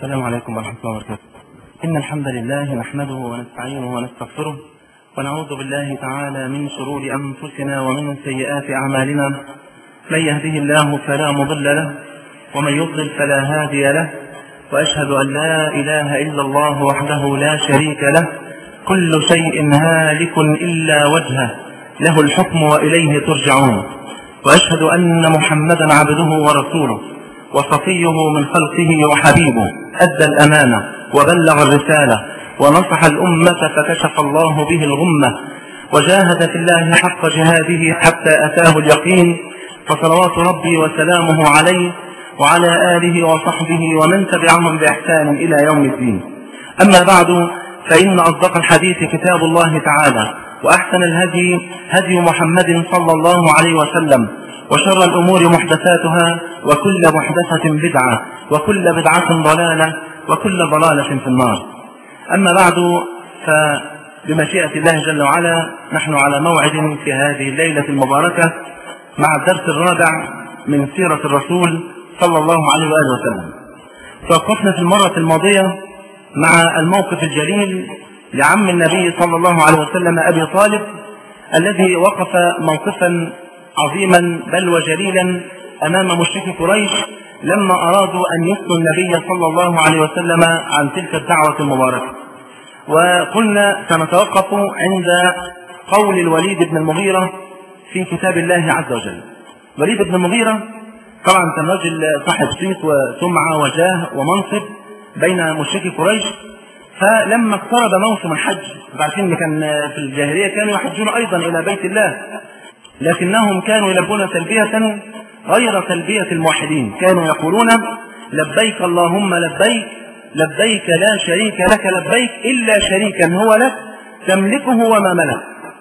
السلام عليكم ورحمة الله وبركاته إن الحمد لله نحمده ونستعينه ونستغفره ونعوذ بالله تعالى من شرور أنفسنا ومن سيئات أعمالنا من يهده الله فلا مضل له ومن يضلل فلا هادي له وأشهد أن لا إله إلا الله وحده لا شريك له كل شيء هالك إلا وجهه له الحكم وإليه ترجعون وأشهد أن محمدا عبده ورسوله وصفيه من خلقه وحبيبه أدى الأمانة وبلغ الرسالة ونصح الأمة فكشف الله به الغمة وجاهد في الله حق جهاده حتى أتاه اليقين فصلوات ربي وسلامه عليه وعلى آله وصحبه ومن تبعهم بإحسان إلى يوم الدين أما بعد فإن أصدق الحديث كتاب الله تعالى وأحسن الهدي هدي محمد صلى الله عليه وسلم وشر الأمور محدثاتها وكل محدثة بدعة وكل بدعة ضلالة وكل ضلالة في النار أما بعد فبمشيئة الله جل وعلا نحن على موعد في هذه الليلة المباركة مع الدرس الرابع من سيرة الرسول صلى الله عليه وآله وسلم توقفنا في المرة الماضية مع الموقف الجليل لعم النبي صلى الله عليه وسلم أبي طالب الذي وقف موقفا عظيما بل وجليلا أمام مشركي قريش لما أرادوا أن يثنوا النبي صلى الله عليه وسلم عن تلك الدعوة المباركة وقلنا سنتوقف عند قول الوليد بن المغيرة في كتاب الله عز وجل وليد بن المغيرة طبعا كان رجل صاحب صيت وسمعة وجاه ومنصب بين مشركي قريش فلما اقترب موسم الحج عارفين ان كان في الجاهليه كانوا يحجون ايضا الى بيت الله لكنهم كانوا يلبون تلبيه غير تلبيه الموحدين كانوا يقولون لبيك اللهم لبيك لبيك لا شريك لك لبيك الا شريكا هو لك تملكه وما ملك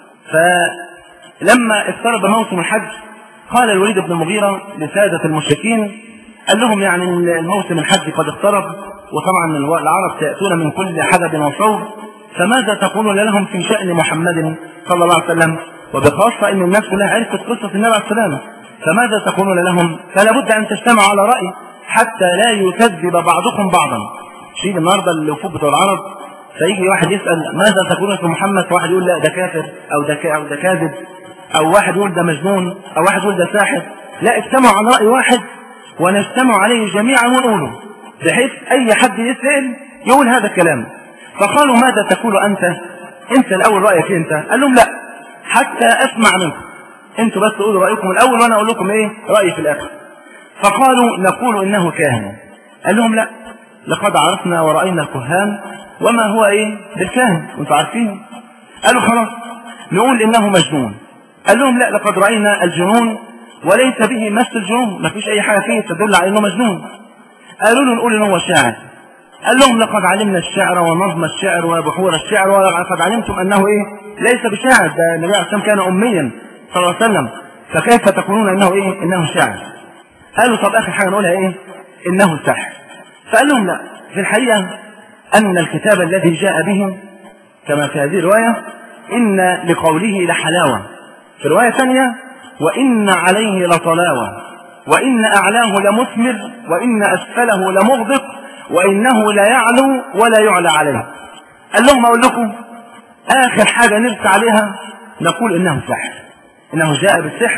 فلما اقترب موسم الحج قال الوليد بن المغيرة لسادة المشركين قال لهم يعني الموسم الحج قد اقترب وطبعا العرب سيأتون من كل حدب وصوب فماذا تقولون لهم في شأن محمد صلى الله عليه وسلم وبخاصة أن الناس كلها عرفت قصة النبي عليه السلام فماذا تقولون لهم فلا بد أن تجتمعوا على رأي حتى لا يكذب بعضكم بعضا شيء النهارده الوفود بتوع العرب فيجي واحد يسأل ماذا تقولون في محمد فواحد يقول لا ده كافر أو ده أو ده كاذب أو واحد يقول ده مجنون أو واحد يقول ده ساحر لا اجتمعوا على رأي واحد ونجتمع عليه جميعا ونقوله بحيث أي حد يسأل يقول هذا الكلام فقالوا ماذا تقول أنت أنت الأول رأيك أنت قال لهم لا حتى أسمع منكم أنتوا بس تقولوا رأيكم الأول وأنا أقول لكم إيه رأيي في الآخر فقالوا نقول إنه كاهن قال لهم لا لقد عرفنا ورأينا الكهان وما هو إيه بالكاهن أنتوا عارفين قالوا خلاص نقول إنه مجنون قال لهم لا لقد رأينا الجنون وليس به مس الجنون ما فيش أي حاجة فيه تدل على إنه مجنون قالوا له نقول إنه شاعر قال لهم لقد علمنا الشعر ونظم الشعر وبحور الشعر ولقد علمتم أنه إيه ليس بشاعر ده النبي عليه الصلاة كان أميا صلى الله عليه وسلم فكيف تقولون أنه إيه إنه شاعر قالوا طب آخر حاجة نقولها إيه إنه ساحر فقال لهم لا في الحقيقة أن الكتاب الذي جاء به كما في هذه الرواية إن لقوله لحلاوة في رواية ثانية وإن عليه لطلاوة وإن أعلاه لمثمر وإن أسفله لمغدق وإنه لا يعلو ولا يعلى عليه قال لهم أقول لكم آخر حاجة نرس عليها نقول إنه سحر إنه جاء بالسحر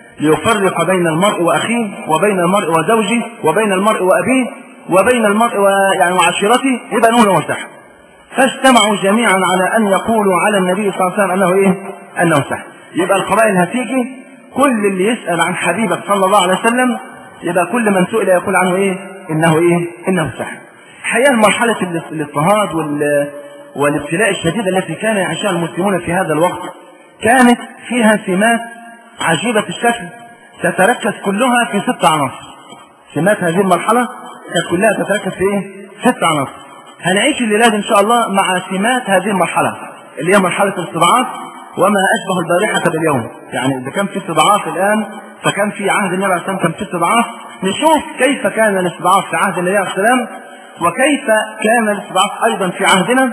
ليفرق بين المرء وأخيه وبين المرء وزوجه وبين المرء وأبيه وبين المرء ويعني وعشيرته يبقى نقول هو سحر فاجتمعوا جميعا على أن يقولوا على النبي صلى الله عليه وسلم أنه إيه؟ أنه سحر يبقى القبائل هتيجي كل اللي يسأل عن حبيبك صلى الله عليه وسلم يبقى كل من سئل يقول عنه ايه انه ايه انه سحر الحقيقه مرحله الاضطهاد وال والابتلاء الشديد التي كان يعيشها المسلمون في هذا الوقت كانت فيها سمات عجيبة الشكل تتركز كلها في ست عناصر سمات هذه المرحلة كانت كلها تتركز في ايه؟ ست عناصر هنعيش الليلة ان شاء الله مع سمات هذه المرحلة اللي هي مرحلة الاستضعاف وما أشبه البارحة باليوم يعني إذا كان في استضعاف الآن فكان في عهد النبي عليه الصلاة والسلام كان في استضعاف نشوف كيف كان الاستضعاف في عهد النبي عليه السلام وكيف كان الاستضعاف أيضا في عهدنا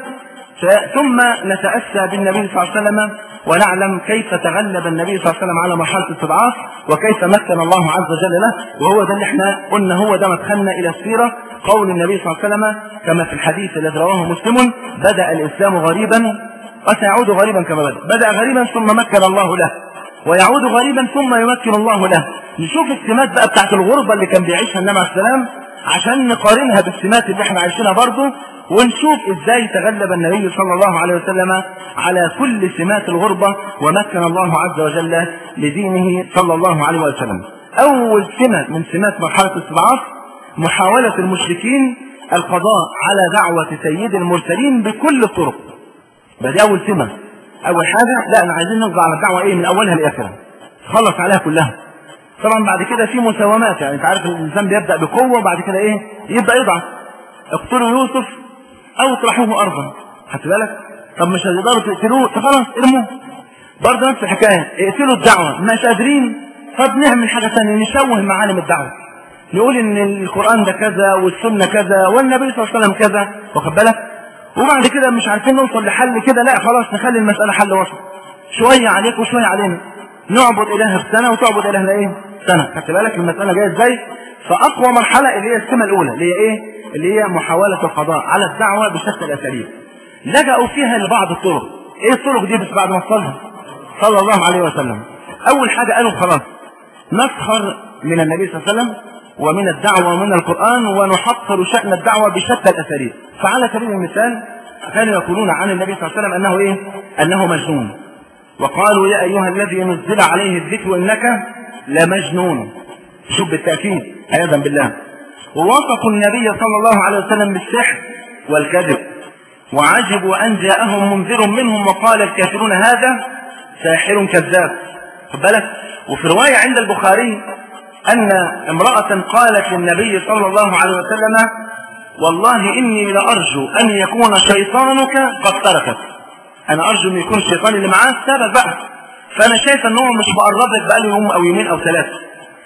ثم نتأسى بالنبي صلى الله عليه وسلم ونعلم كيف تغلب النبي صلى الله عليه وسلم على مرحلة الاستضعاف وكيف مكن الله عز وجل له وهو ده اللي احنا قلنا هو ده مدخلنا إلى السيرة قول النبي صلى الله عليه وسلم كما في الحديث الذي رواه مسلم بدأ الإسلام غريبا وسيعود غريبا كما بدأ بدأ غريبا ثم مكن الله له ويعود غريبا ثم يمكن الله له نشوف السمات بقى بتاعت الغربة اللي كان بيعيشها النبي عليه السلام عشان نقارنها بالسمات اللي احنا عايشينها برضه ونشوف ازاي تغلب النبي صلى الله عليه وسلم على كل سمات الغربة ومكن الله عز وجل لدينه صلى الله عليه وسلم اول سمة من سمات مرحلة الاستضعاف محاولة المشركين القضاء على دعوة سيد المرسلين بكل الطرق دي اول سمة اول حاجة لا انا عايزين نقضي على الدعوة ايه من اولها لاخرها خلص عليها كلها طبعا بعد كده في مساومات يعني انت عارف الانسان بيبدا بقوه وبعد كده ايه يبدا يضعف اقتلوا يوسف او اطرحوه ارضا خدت بالك طب مش هتقدروا تقتلوه طب خلاص ارموه برضه نفس الحكايه اقتلوا الدعوه مش قادرين طب نعمل حاجه ثانيه نشوه معالم الدعوه نقول ان القران ده كذا والسنه كذا والنبي صلى الله عليه وسلم كذا واخد بالك وبعد كده مش عارفين نوصل لحل كده لا خلاص نخلي المساله حل وسط شويه عليك وشويه علينا نعبد اله في سنه وتعبد الهنا ايه سنه خدت بالك المساله جايه ازاي فاقوى مرحله اللي هي السمه الاولى اللي هي ايه اللي هي محاوله القضاء على الدعوه بشتى الاساليب لجأوا فيها لبعض الطرق ايه الطرق دي بس بعد ما وصلها صلى الله عليه وسلم اول حاجه قالوا خلاص نسخر من النبي صلى الله عليه وسلم ومن الدعوه ومن القران ونحقر شان الدعوه بشتى الاساليب فعلى سبيل المثال كانوا يقولون عن النبي صلى الله عليه وسلم انه ايه انه مجنون وقالوا يا أيها الذي نزل عليه الذكر إنك لمجنون شوف بالتأكيد عياذا بالله ووصفوا النبي صلى الله عليه وسلم بالسحر والكذب وعجبوا أن جاءهم منذر منهم وقال الكافرون هذا ساحر كذاب خد بالك وفي رواية عند البخاري أن امرأة قالت للنبي صلى الله عليه وسلم والله إني لأرجو أن يكون شيطانك قد تركك انا ارجو ان يكون الشيطان اللي معاه سبب بقى فانا شايف ان هو مش مقرب لك بقاله يوم او يومين او ثلاثه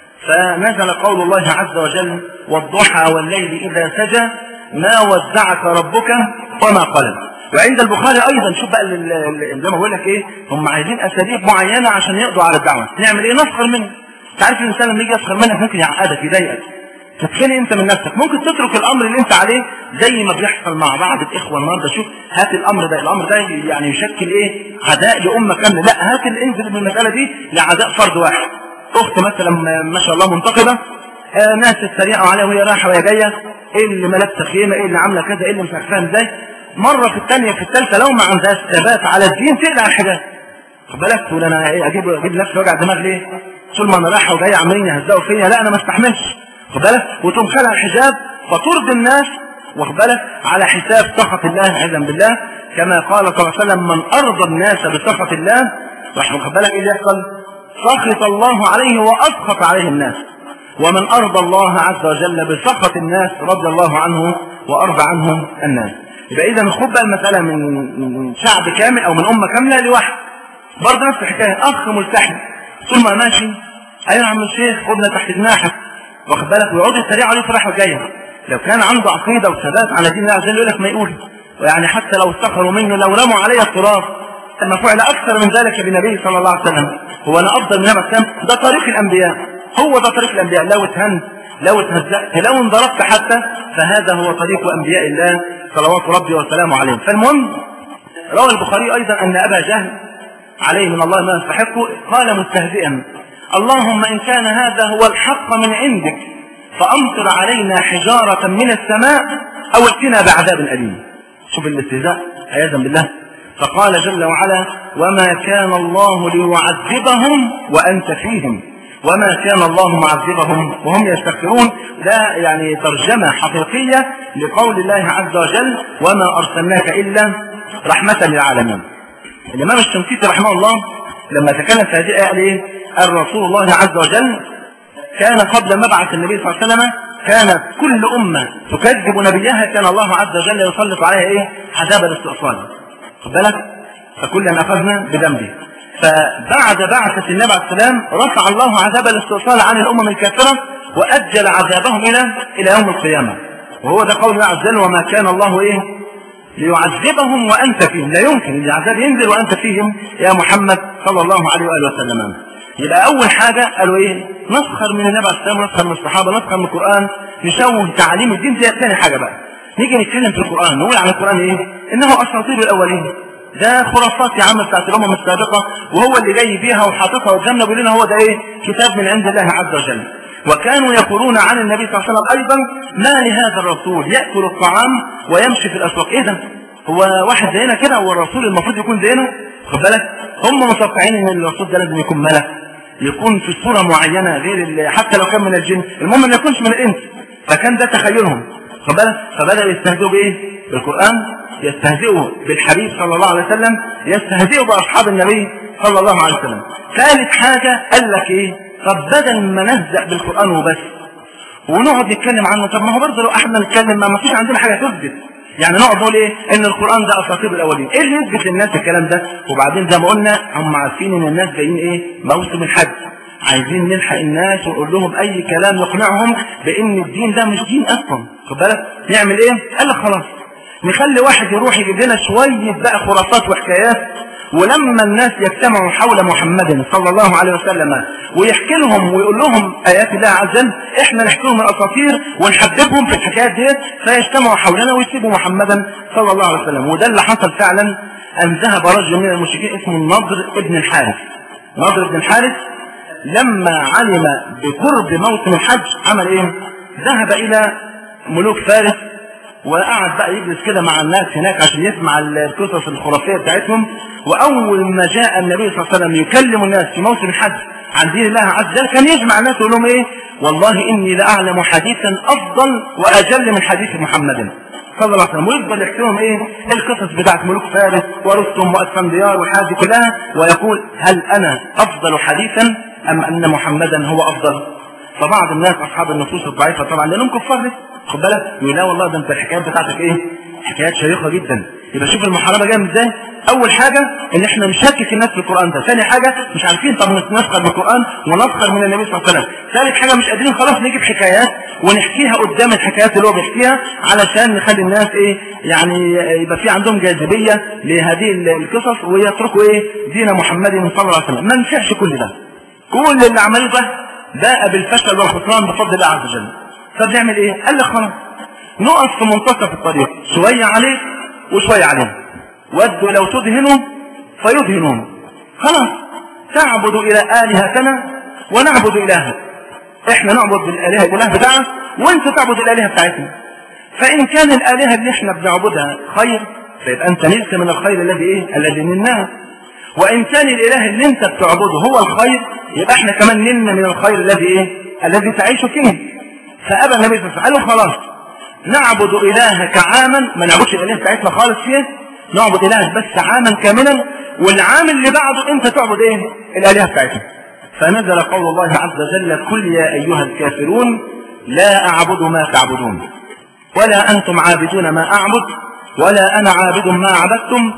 فنزل قول الله عز وجل والضحى والليل اذا سجى ما ودعك ربك وما قلب وعند البخاري ايضا شوف بقى زي ما بقول لك ايه هم عايزين اساليب معينه عشان يقضوا على الدعوه نعمل ايه نسخر منه تعرف الانسان لما يجي يسخر منك ممكن يعقدك يضايقك تتخنق انت من نفسك ممكن تترك الامر اللي انت عليه زي ما بيحصل مع بعض الاخوه النهارده شوف هات الامر ده الامر ده يعني يشكل ايه عداء لامه كامله لا هات انزل بالمساله دي لعداء فرد واحد اخت مثلا ما شاء الله منتقبه آه ناس تتريقوا عليها وهي رايحه وهي جايه ايه اللي ملابسه خيمه ايه اللي عامله كذا ايه اللي مش عارفاها ازاي مره في الثانيه في الثالثه لو ما عندهاش ثبات على الدين تقلع الحجاب خد بالك تقول انا ايه اجيب اجيب نفسي وجع دماغ ليه؟ طول ما انا رايحه وجايه عمالين يهزقوا فيا لا انا ما استحملش خد بالك وتقوم خلع الحجاب فترضي الناس واخد بالك على حساب سخط الله عياذا بالله كما قال صلى الله عليه وسلم من ارضى الناس بسخط الله واخد بالك ايه اللي يحصل؟ سخط الله عليه واسخط عليه الناس ومن ارضى الله عز وجل بسخط الناس رضي الله عنه وارضى عنهم الناس يبقى اذا خد بقى المساله من شعب كامل او من امه كامله لواحد برضه نفس الحكايه اخ ملتحي طول ما ماشي ايوه يا عم الشيخ خدنا تحت جناحك واخد بالك ويقعدوا يتريقوا عليه في رايحه وجايه لو كان عنده عقيده وثبات على دين الله عز وجل يقول لك ما يقول ويعني حتى لو استخروا منه لو رموا علي التراب ما فعل اكثر من ذلك بالنبي صلى الله عليه وسلم هو انا افضل من النبي ده طريق الانبياء هو ده طريق الانبياء لو اتهنت لو اتهزأت لو انضربت حتى فهذا هو طريق انبياء الله صلوات ربي وسلامه عليهم فالمهم روى البخاري ايضا ان ابا جهل عليه من الله ما يستحقه قال مستهزئا اللهم إن كان هذا هو الحق من عندك فأمطر علينا حجارة من السماء أو ائتنا بعذاب أليم شوف الاستهزاء عياذا بالله فقال جل وعلا وما كان الله ليعذبهم وأنت فيهم وما كان الله معذبهم وهم يستغفرون ده يعني ترجمة حقيقية لقول الله عز وجل وما أرسلناك إلا رحمة للعالمين الإمام الشنقيطي رحمه الله لما تكلم في هذه الآية قال إيه؟ قال رسول الله عز وجل كان قبل مبعث النبي صلى الله عليه وسلم كانت كل أمة تكذب نبيها كان الله عز وجل يسلط عليها إيه؟ عذاب الاستئصال خد بالك؟ فكلنا أخذنا بذنبه فبعد بعثة النبي عليه السلام رفع الله عذاب الاستئصال عن الأمم الكافرة وأجل عذابهم إلى إلى يوم القيامة وهو ده قول الله عز وجل وما كان الله إيه؟ ليعذبهم وأنت فيهم لا يمكن العذاب ينزل وأنت فيهم يا محمد صلى الله عليه وآله وسلم يبقى أول حاجة قالوا إيه نسخر من النبي عليه السلام نسخر من الصحابة نسخر من القرآن نشوه تعاليم الدين دي ثاني حاجة بقى نيجي نتكلم في القرآن نقول عن القرآن إيه إنه أساطير الأولين ده خرافات يا عم بتاعت الأمم السابقة وهو اللي جاي بيها وحاططها قدامنا بيقول لنا هو ده إيه كتاب من عند الله عز وجل وكانوا يقولون عن النبي صلى الله عليه وسلم أيضا ما لهذا الرسول يأكل الطعام ويمشي في الأسواق إيه ده هو واحد زينا كده هو الرسول المفروض يكون زينا خد بالك هم متوقعين ان الرسول ده لازم يكون ملك يكون في صورة معينة غير حتى لو كان من الجن المهم ما يكونش من الإنس فكان ده تخيلهم خد بالك فبدأوا يستهزئوا بإيه بالقرآن يستهزئوا بالحبيب صلى الله عليه وسلم يستهزئوا بأصحاب النبي صلى الله عليه وسلم ثالث حاجة قال لك إيه طب بدل ما نهزأ بالقرآن وبس ونقعد نتكلم عنه طب ما هو برضه لو احنا نتكلم ما فيش عندنا حاجة تثبت يعني نقعد نقول ايه ان القرآن ده اساطير الاولين ايه اللي يثبت للناس الكلام ده وبعدين زي ما قلنا هم عارفين ان الناس جايين ايه موسم الحج عايزين نلحق الناس ونقول لهم اي كلام يقنعهم بان الدين ده مش دين اصلا خد بالك نعمل ايه قال لك خلاص نخلي واحد يروح يجيب لنا شويه بقى خرافات وحكايات ولما الناس يجتمعوا حول محمد صلى الله عليه وسلم ويحكي لهم ويقول لهم ايات الله عز وجل احنا نحكي لهم الاساطير ونحببهم في الحكايات ديت فيجتمعوا حولنا ويسيبوا محمدا صلى الله عليه وسلم وده اللي حصل فعلا ان ذهب رجل من المشركين اسمه النضر ابن الحارث نضر ابن الحارث لما علم بقرب موسم الحج عمل ايه ذهب الى ملوك فارس وقعد بقى يجلس كده مع الناس هناك عشان يسمع القصص الخرافيه بتاعتهم واول ما جاء النبي صلى الله عليه وسلم يكلم الناس في موسم الحج عن دين الله عز وجل كان يجمع الناس ويقول لهم ايه والله اني لاعلم حديثا افضل واجل من حديث محمد صلى الله عليه وسلم ويفضل يحكي لهم ايه القصص بتاعت ملوك فارس ورستم واسفنديار والحاجات دي كلها ويقول هل انا افضل حديثا ام ان محمدا هو افضل فبعض الناس اصحاب النصوص الضعيفه طبعا لانهم كفار لسه خد بالك يقول لا والله ده انت الحكايات بتاعتك ايه حكايات شيقه جدا يبقى شوف المحاربه جايه من ازاي اول حاجه ان احنا نشكك الناس في القران ده ثاني حاجه مش عارفين طب نسخر بالقران ونسخر من النبي صلى الله عليه وسلم ثالث حاجه مش قادرين خلاص نجيب حكايات ونحكيها قدام الحكايات اللي هو بيحكيها علشان نخلي الناس ايه يعني يبقى في عندهم جاذبيه لهذه القصص ويتركوا ايه دين محمد صلى الله عليه وسلم ما نفعش كل ده كل اللي عملوه ده باء بالفشل والخسران بفضل الله عز وجل فبنعمل ايه قال لك خلاص نقف في منتصف الطريق شويه عليك وشويه علينا ودوا لو تدهنوا فيدهنون خلاص تعبد الى الهتنا ونعبد الهك احنا نعبد الالهه الاله بتاعنا وانت تعبد الالهه بتاعتنا فان كان الالهه اللي احنا بنعبدها خير فيبقى انت نلت من الخير الذي ايه الذي نلناه وان كان الاله اللي انت بتعبده هو الخير يبقى احنا كمان نلنا من الخير الذي ايه الذي تعيش فيه فابى النبي صلى الله عليه وسلم قال خلاص نعبد الهك عاما ما نعبدش الاله بتاعتنا خالص فيه نعبد الهك بس عاما كاملا والعام اللي بعده انت تعبد ايه الالهه بتاعتنا فنزل قول الله عز وجل قل يا ايها الكافرون لا اعبد ما تعبدون ولا انتم عابدون ما اعبد ولا انا عابد ما عبدتم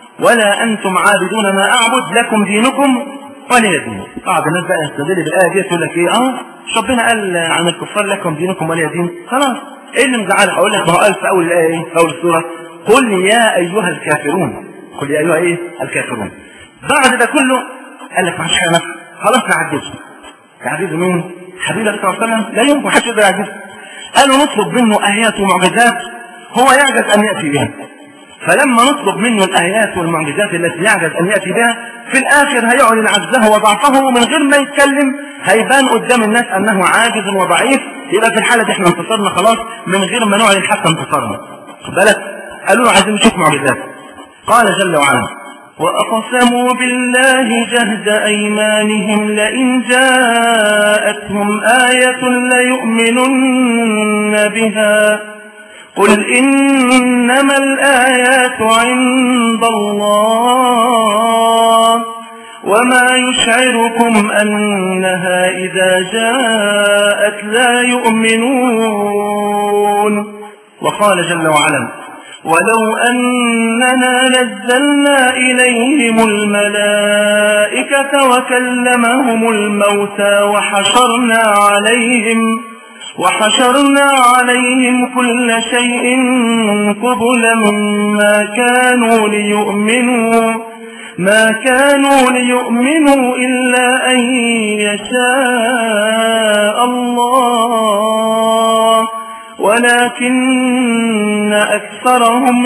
ولا انتم عابدون ما اعبد لكم دينكم ولي دين بعض الناس بقى يستدل بالايه دي يقول لك ايه اه مش ربنا قال عن الكفار لكم دينكم ولي دين خلاص ايه اللي مزعلك اقول لك ما هو قال في اول الايه ايه في اول السوره قل يا ايها الكافرون قل يا ايها ايه الكافرون بعد ده كله قال لك معلش يا نفس خلاص نعجزه نعجزه مين حبيبي صلى الله عليه وسلم لا يمكن حد يقدر يعجزه قالوا نطلب منه ايات ومعجزات هو يعجز ان ياتي بها فلما نطلب منه الآيات والمعجزات التي يعجز أن يأتي بها في الآخر هيعلن عجزه وضعفه ومن غير ما يتكلم هيبان قدام الناس أنه عاجز وضعيف يبقى في الحالة دي احنا انتصرنا خلاص من غير ما نعلن حتى انتصارنا خد بالك قالوا له عايزين نشوف معجزات قال جل وعلا وأقسموا بالله جهد أيمانهم لئن جاءتهم آية ليؤمنن بها قل إنما الآيات عند الله وما يشعركم أنها إذا جاءت لا يؤمنون وقال جل وعلا ولو أننا نزلنا إليهم الملائكة وكلمهم الموتى وحشرنا عليهم وحشرنا عليهم كل شيء قبلا ما كانوا ليؤمنوا ما كانوا ليؤمنوا إلا أن يشاء الله ولكن أكثرهم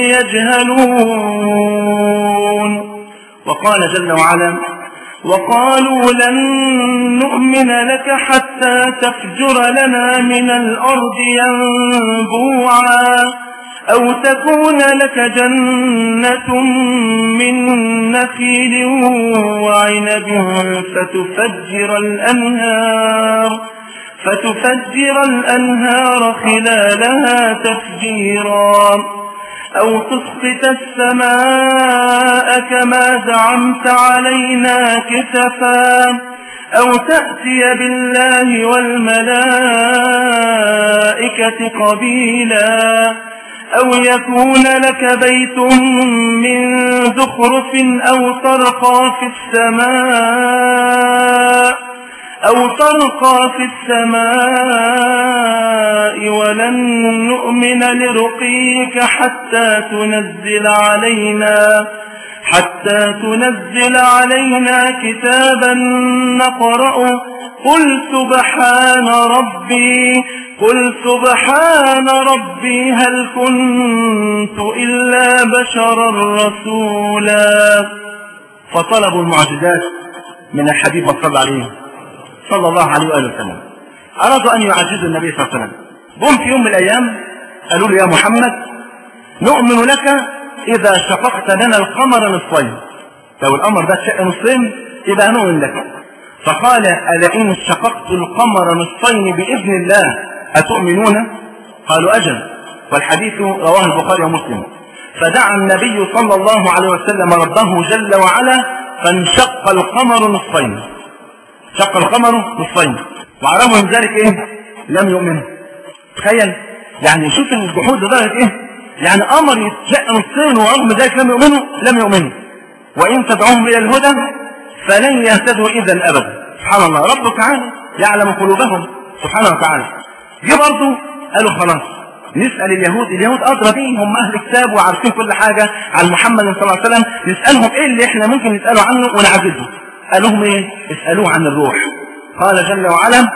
يجهلون وقال جل وعلا وقالوا لن نؤمن لك حتى تفجر لنا من الأرض ينبوعا أو تكون لك جنة من نخيل وعنب فتفجر الأنهار فتفجر الأنهار خلالها تفجيرا أو تسقط السماء كما زعمت علينا كسفا أو تأتي بالله والملائكة قبيلا أو يكون لك بيت من زخرف أو ترقى في السماء أو ترقى في السماء ولن نؤمن لرقيك حتى تنزل علينا حتى تنزل علينا كتابا نقرأ قل سبحان ربي قل سبحان ربي هل كنت إلا بشرا رسولا فطلبوا المعجزات من الحبيب صلى الله عليه صلى الله عليه وآله وسلم أرادوا أن يعجزوا النبي صلى الله عليه وسلم جم في يوم من الأيام قالوا له يا محمد نؤمن لك إذا شققت لنا القمر نصفين لو القمر ده اتشق نصين يبقى نؤمن لك فقال ألئن شققت القمر نصفين بإذن الله أتؤمنون قالوا أجل والحديث رواه البخاري ومسلم فدعا النبي صلى الله عليه وسلم ربه جل وعلا فانشق القمر نصفين شق القمر نصفين وعرفوا من ذلك ايه لم يؤمنوا تخيل يعني شوف الجحود لدرجه ايه يعني قمر يتشق نصين ورغم ذلك لم يؤمنوا لم يؤمنوا وان تدعوهم الى الهدى فلن يهتدوا اذا ابدا سبحان الله رب تعالى يعلم قلوبهم سبحانه وتعالى جه برضه قالوا خلاص نسأل اليهود اليهود أدرى بيه هم أهل كتاب وعارفين كل حاجة عن محمد صلى الله عليه وسلم نسألهم إيه اللي إحنا ممكن نسأله عنه ونعجزه قال لهم إيه اسألوه عن الروح قال جل وعلا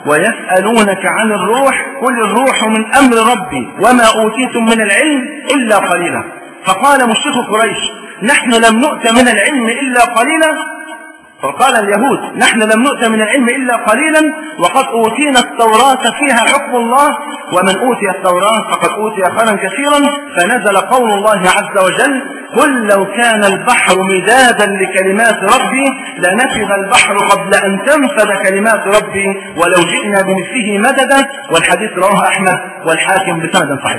ويسألونك عن الروح قل الروح من أمر ربي وما أوتيتم من العلم إلا قليلا فقال مشرك قريش نحن لم نؤت من العلم إلا قليلا فقال اليهود نحن لم نؤت من العلم إلا قليلا وقد أوتينا التوراة فيها حكم الله ومن أوتي التوراة فقد أوتي خيرا كثيرا فنزل قول الله عز وجل قل لو كان البحر مدادا لكلمات ربي لنفذ البحر قبل أن تنفذ كلمات ربي ولو جئنا بمثله مددا والحديث رواه أحمد والحاكم بسند صحيح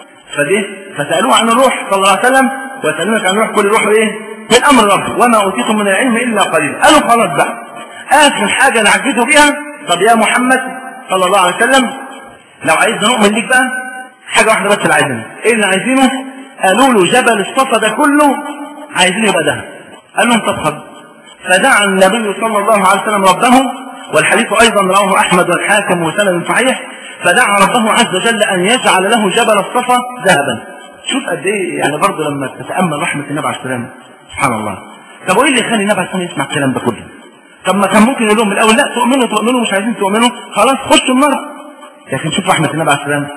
فدي فسألوه عن الروح صلى الله عليه وسلم ويسألونك عن الروح كل روح ايه من امر ربي وما اوتيتم من العلم الا قليلا قالوا خلاص بقى اخر حاجه نعجزوا بيها طب يا محمد صلى الله عليه وسلم لو عايز نؤمن ليك بقى حاجه واحده بس اللي عايزينها ايه اللي عايزينه قالوا له جبل الصفا ده كله عايزين يبقى ده قال لهم طب خد فدعا النبي صلى الله عليه وسلم ربه والحديث ايضا رواه احمد والحاكم وسند صحيح فدعا ربه عز وجل ان يجعل له جبل الصفا ذهبا شوف قد ايه يعني برضه لما تتامل رحمه النبي عليه السلام سبحان الله طب وايه اللي يخلي النبي عليه الصلاه والسلام يسمع الكلام ده كله طب ما كان ممكن يقول لهم من الاول لا تؤمنوا تؤمنوا مش عايزين تؤمنوا خلاص خشوا النار لكن شوف رحمه النبي عليه السلام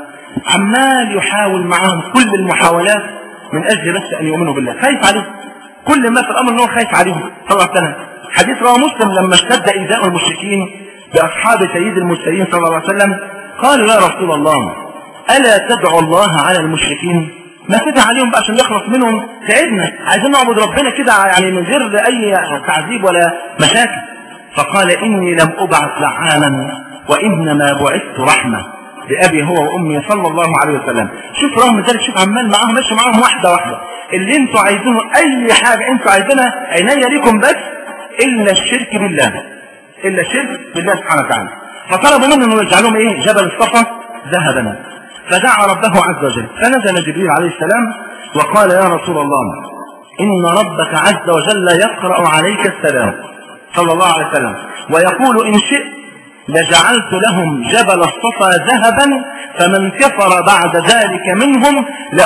عمال يحاول معاهم كل المحاولات من اجل بس ان يؤمنوا بالله خايف عليهم كل ما في الامر ان هو خايف عليهم صلى الله عليه وسلم حديث رواه مسلم لما اشتد ايذاء المشركين باصحاب سيد المرسلين صلى الله عليه وسلم قالوا يا رسول الله الا تدعو الله على المشركين ما تدعي عليهم بقى عشان نخلص منهم تعبنا عايزين نعبد ربنا كده يعني من غير اي تعذيب ولا مشاكل فقال اني لم ابعث لعانا وانما بعثت رحمه بابي هو وامي صلى الله عليه وسلم شوف رغم ذلك شوف عمال معاهم ماشي معاهم واحده واحده اللي انتوا عايزينه اي حاجه انتوا عايزينها عينيا ليكم بس الا الشرك بالله الا الشرك بالله سبحانه وتعالى فطلبوا منهم انه يجعلهم ايه جبل الصفا ذهبا فدعا ربه عز وجل فنزل جبريل عليه السلام وقال يا رسول الله إن ربك عز وجل يقرأ عليك السلام صلى الله عليه وسلم ويقول إن شئت لجعلت لهم جبل الصفا ذهبا فمن كفر بعد ذلك منهم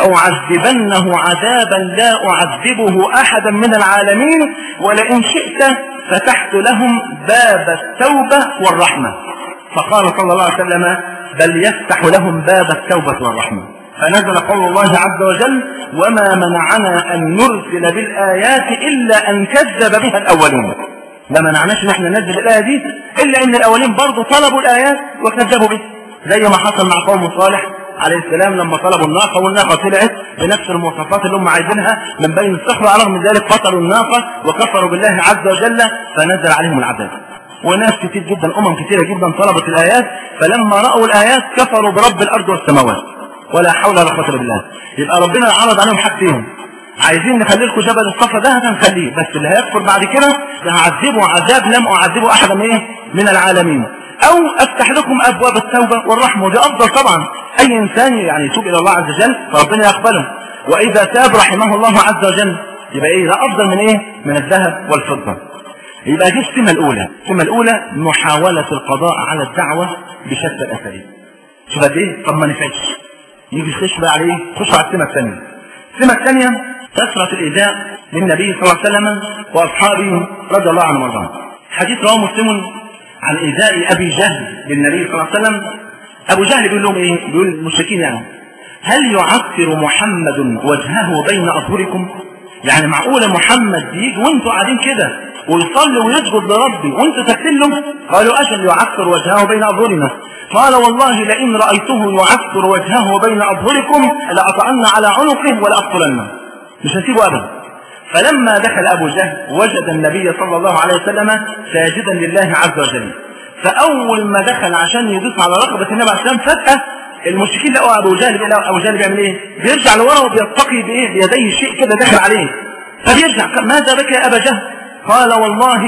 لأعذبنه عذابا لا أعذبه أحدا من العالمين ولئن شئت فتحت لهم باب التوبة والرحمة فقال صلى الله عليه وسلم بل يفتح لهم باب التوبة والرحمة فنزل قول الله عز وجل وما منعنا أن نرسل بالآيات إلا أن كذب بها الأولون ما منعناش ان احنا ننزل الآية دي إلا أن الأولين برضه طلبوا الآيات وكذبوا بها زي ما حصل مع قوم صالح عليه السلام لما طلبوا الناقة والناقة طلعت بنفس المواصفات اللي هم عايزينها من بين الصخرة على من ذلك قتلوا الناقة وكفروا بالله عز وجل فنزل عليهم العذاب وناس كتير جدا أمم كتيرة جدا طلبت الآيات فلما رأوا الآيات كفروا برب الأرض والسماوات ولا حول ولا قوة إلا بالله يبقى ربنا عرض عليهم حاجتين عايزين نخلي لكم جبل الصفا ده هنخليه بس اللي هيكفر بعد كده هعذبه عذاب لم أعذبه أحدا من إيه؟ من العالمين أو أفتح لكم أبواب التوبة والرحمة ودي أفضل طبعا أي إنسان يعني يتوب إلى الله عز وجل فربنا يقبله وإذا تاب رحمه الله عز وجل يبقى إيه ده أفضل من إيه؟ من الذهب والفضة يبقى دي السمة الأولى السمة الأولى محاولة القضاء على الدعوة بشتى الأساليب شوف قد إيه؟ طب ما نفعش يجي يخش بقى عليه خش على السمة الثانية السمة الثانية كثرة الإيذاء للنبي صلى الله عليه وسلم وأصحابه رضي الله عنهم وارضاهم حديث رواه مسلم عن إيذاء أبي جهل للنبي صلى الله عليه وسلم أبو جهل بيقول لهم إيه؟ بيقول المشركين يعني هل يعطر محمد وجهه بين أظهركم؟ يعني معقولة محمد يجي وانتوا قاعدين كده ويصلي ويسجد لربي وانتوا ساكتين له؟ قالوا أجل يعطر وجهه بين أظهرنا قال والله لئن رأيته يعطر وجهه بين أظهركم لأطعن على عنقه ولأقتلنه مش هسيبه أبدا فلما دخل أبو جهل وجد النبي صلى الله عليه وسلم ساجدا لله عز وجل فأول ما دخل عشان يدوس على رقبة النبي عليه السلام فجأة المشركين لقوا أبو جهل بيلاقوا أبو جهل بيعمل إيه؟ بيرجع لورا وبيتقي بإيه؟ بيديه شيء كده داخل عليه فبيرجع ماذا بك يا أبا جهل؟ قال والله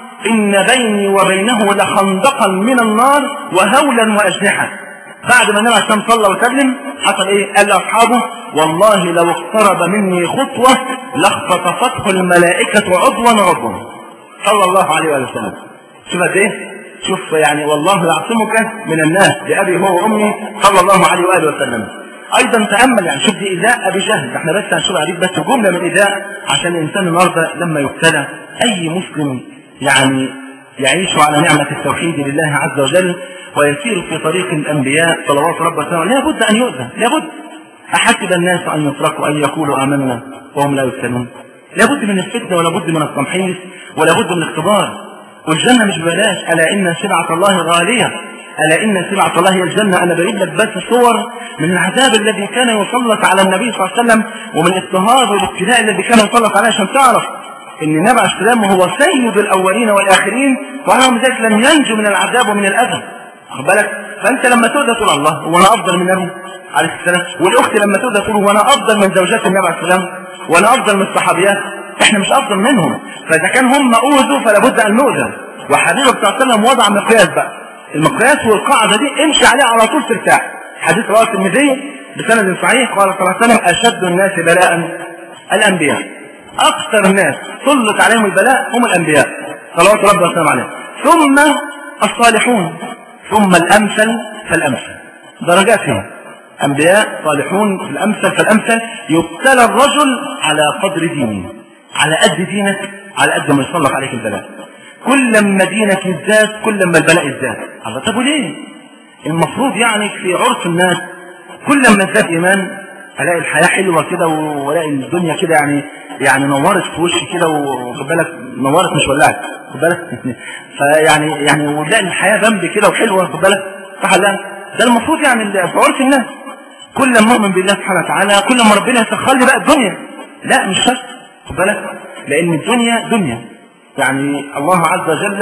إن بيني وبينه لخندقا من النار وهولا وأجنحة بعد ما النبي عليه السلام صلى وسلم حصل ايه قال لاصحابه والله لو اقترب مني خطوه لاختطفته الملائكه عضوا عضوا صلى الله عليه وآله وسلم شوف قد ايه شوف يعني والله يعصمك من الناس بابي هو وامي صلى الله عليه واله وسلم ايضا تامل يعني شوف دي ايذاء ابي جهل احنا بس هنشوف عليك بس جمله من ايذاء عشان الانسان النهارده لما يبتلى اي مسلم يعني يعيش على نعمه التوحيد لله عز وجل ويسير في طريق الأنبياء صلوات رب وسلامه لابد أن يؤذى لابد أحسب الناس أن يتركوا أن يقولوا آمنا وهم لا يفتنون لابد من الفتنة ولا بد من التمحيص ولا بد من الاختبار والجنة مش ببلاش ألا إن سلعة الله غالية ألا إن سلعة الله هي الجنة أنا بريد لك بس صور من العذاب الذي كان يسلط على النبي صلى الله عليه وسلم ومن الاضطهاد والابتلاء الذي كان يسلط عليه عشان تعرف ان النبي عليه السلام هو سيد الاولين والاخرين ورغم ذلك لم ينجو من العذاب ومن الاذى خد بالك فانت لما تؤذى تقول الله وانا افضل من النبي عليه السلام والاخت لما تؤذى تقول وانا افضل من زوجات النبي عليه السلام وانا افضل من الصحابيات احنا مش افضل منهم فاذا كان هم اوذوا فلا بد ان نؤذى وحبيبه صلى الله عليه وسلم وضع مقياس بقى المقياس والقاعده دي امشي عليها على طول ترتاح حديث رواه الترمذي بسند صحيح قال صلى الله عليه وسلم اشد الناس بلاء الانبياء اكثر الناس سلط عليهم البلاء هم الانبياء صلوات ربي وسلامه عليهم ثم الصالحون ثم الأمثل فالأمثل درجات هنا أنبياء صالحون في الأمثل فالأمثل يبتلى الرجل على قدر دينه على قد دينك على قد ما يسلط عليك البلاء كل ما دينك يزداد كل ما البلاء يزداد الله طب وليه المفروض يعني في عرف الناس كل ما ازداد إيمان الاقي الحياه حلوه كده والاقي الدنيا كده يعني يعني نورت في وشي كده وخد بالك نورت مش ولعت خد بالك فيعني يعني ولاقي الحياه جنبي كده وحلوه خد بالك صح لا ده المفروض يعني في عرف الناس كل ما اؤمن بالله سبحانه وتعالى كل ما ربنا يسخر لي بقى الدنيا لا مش شرط خد بالك لان الدنيا دنيا يعني الله عز وجل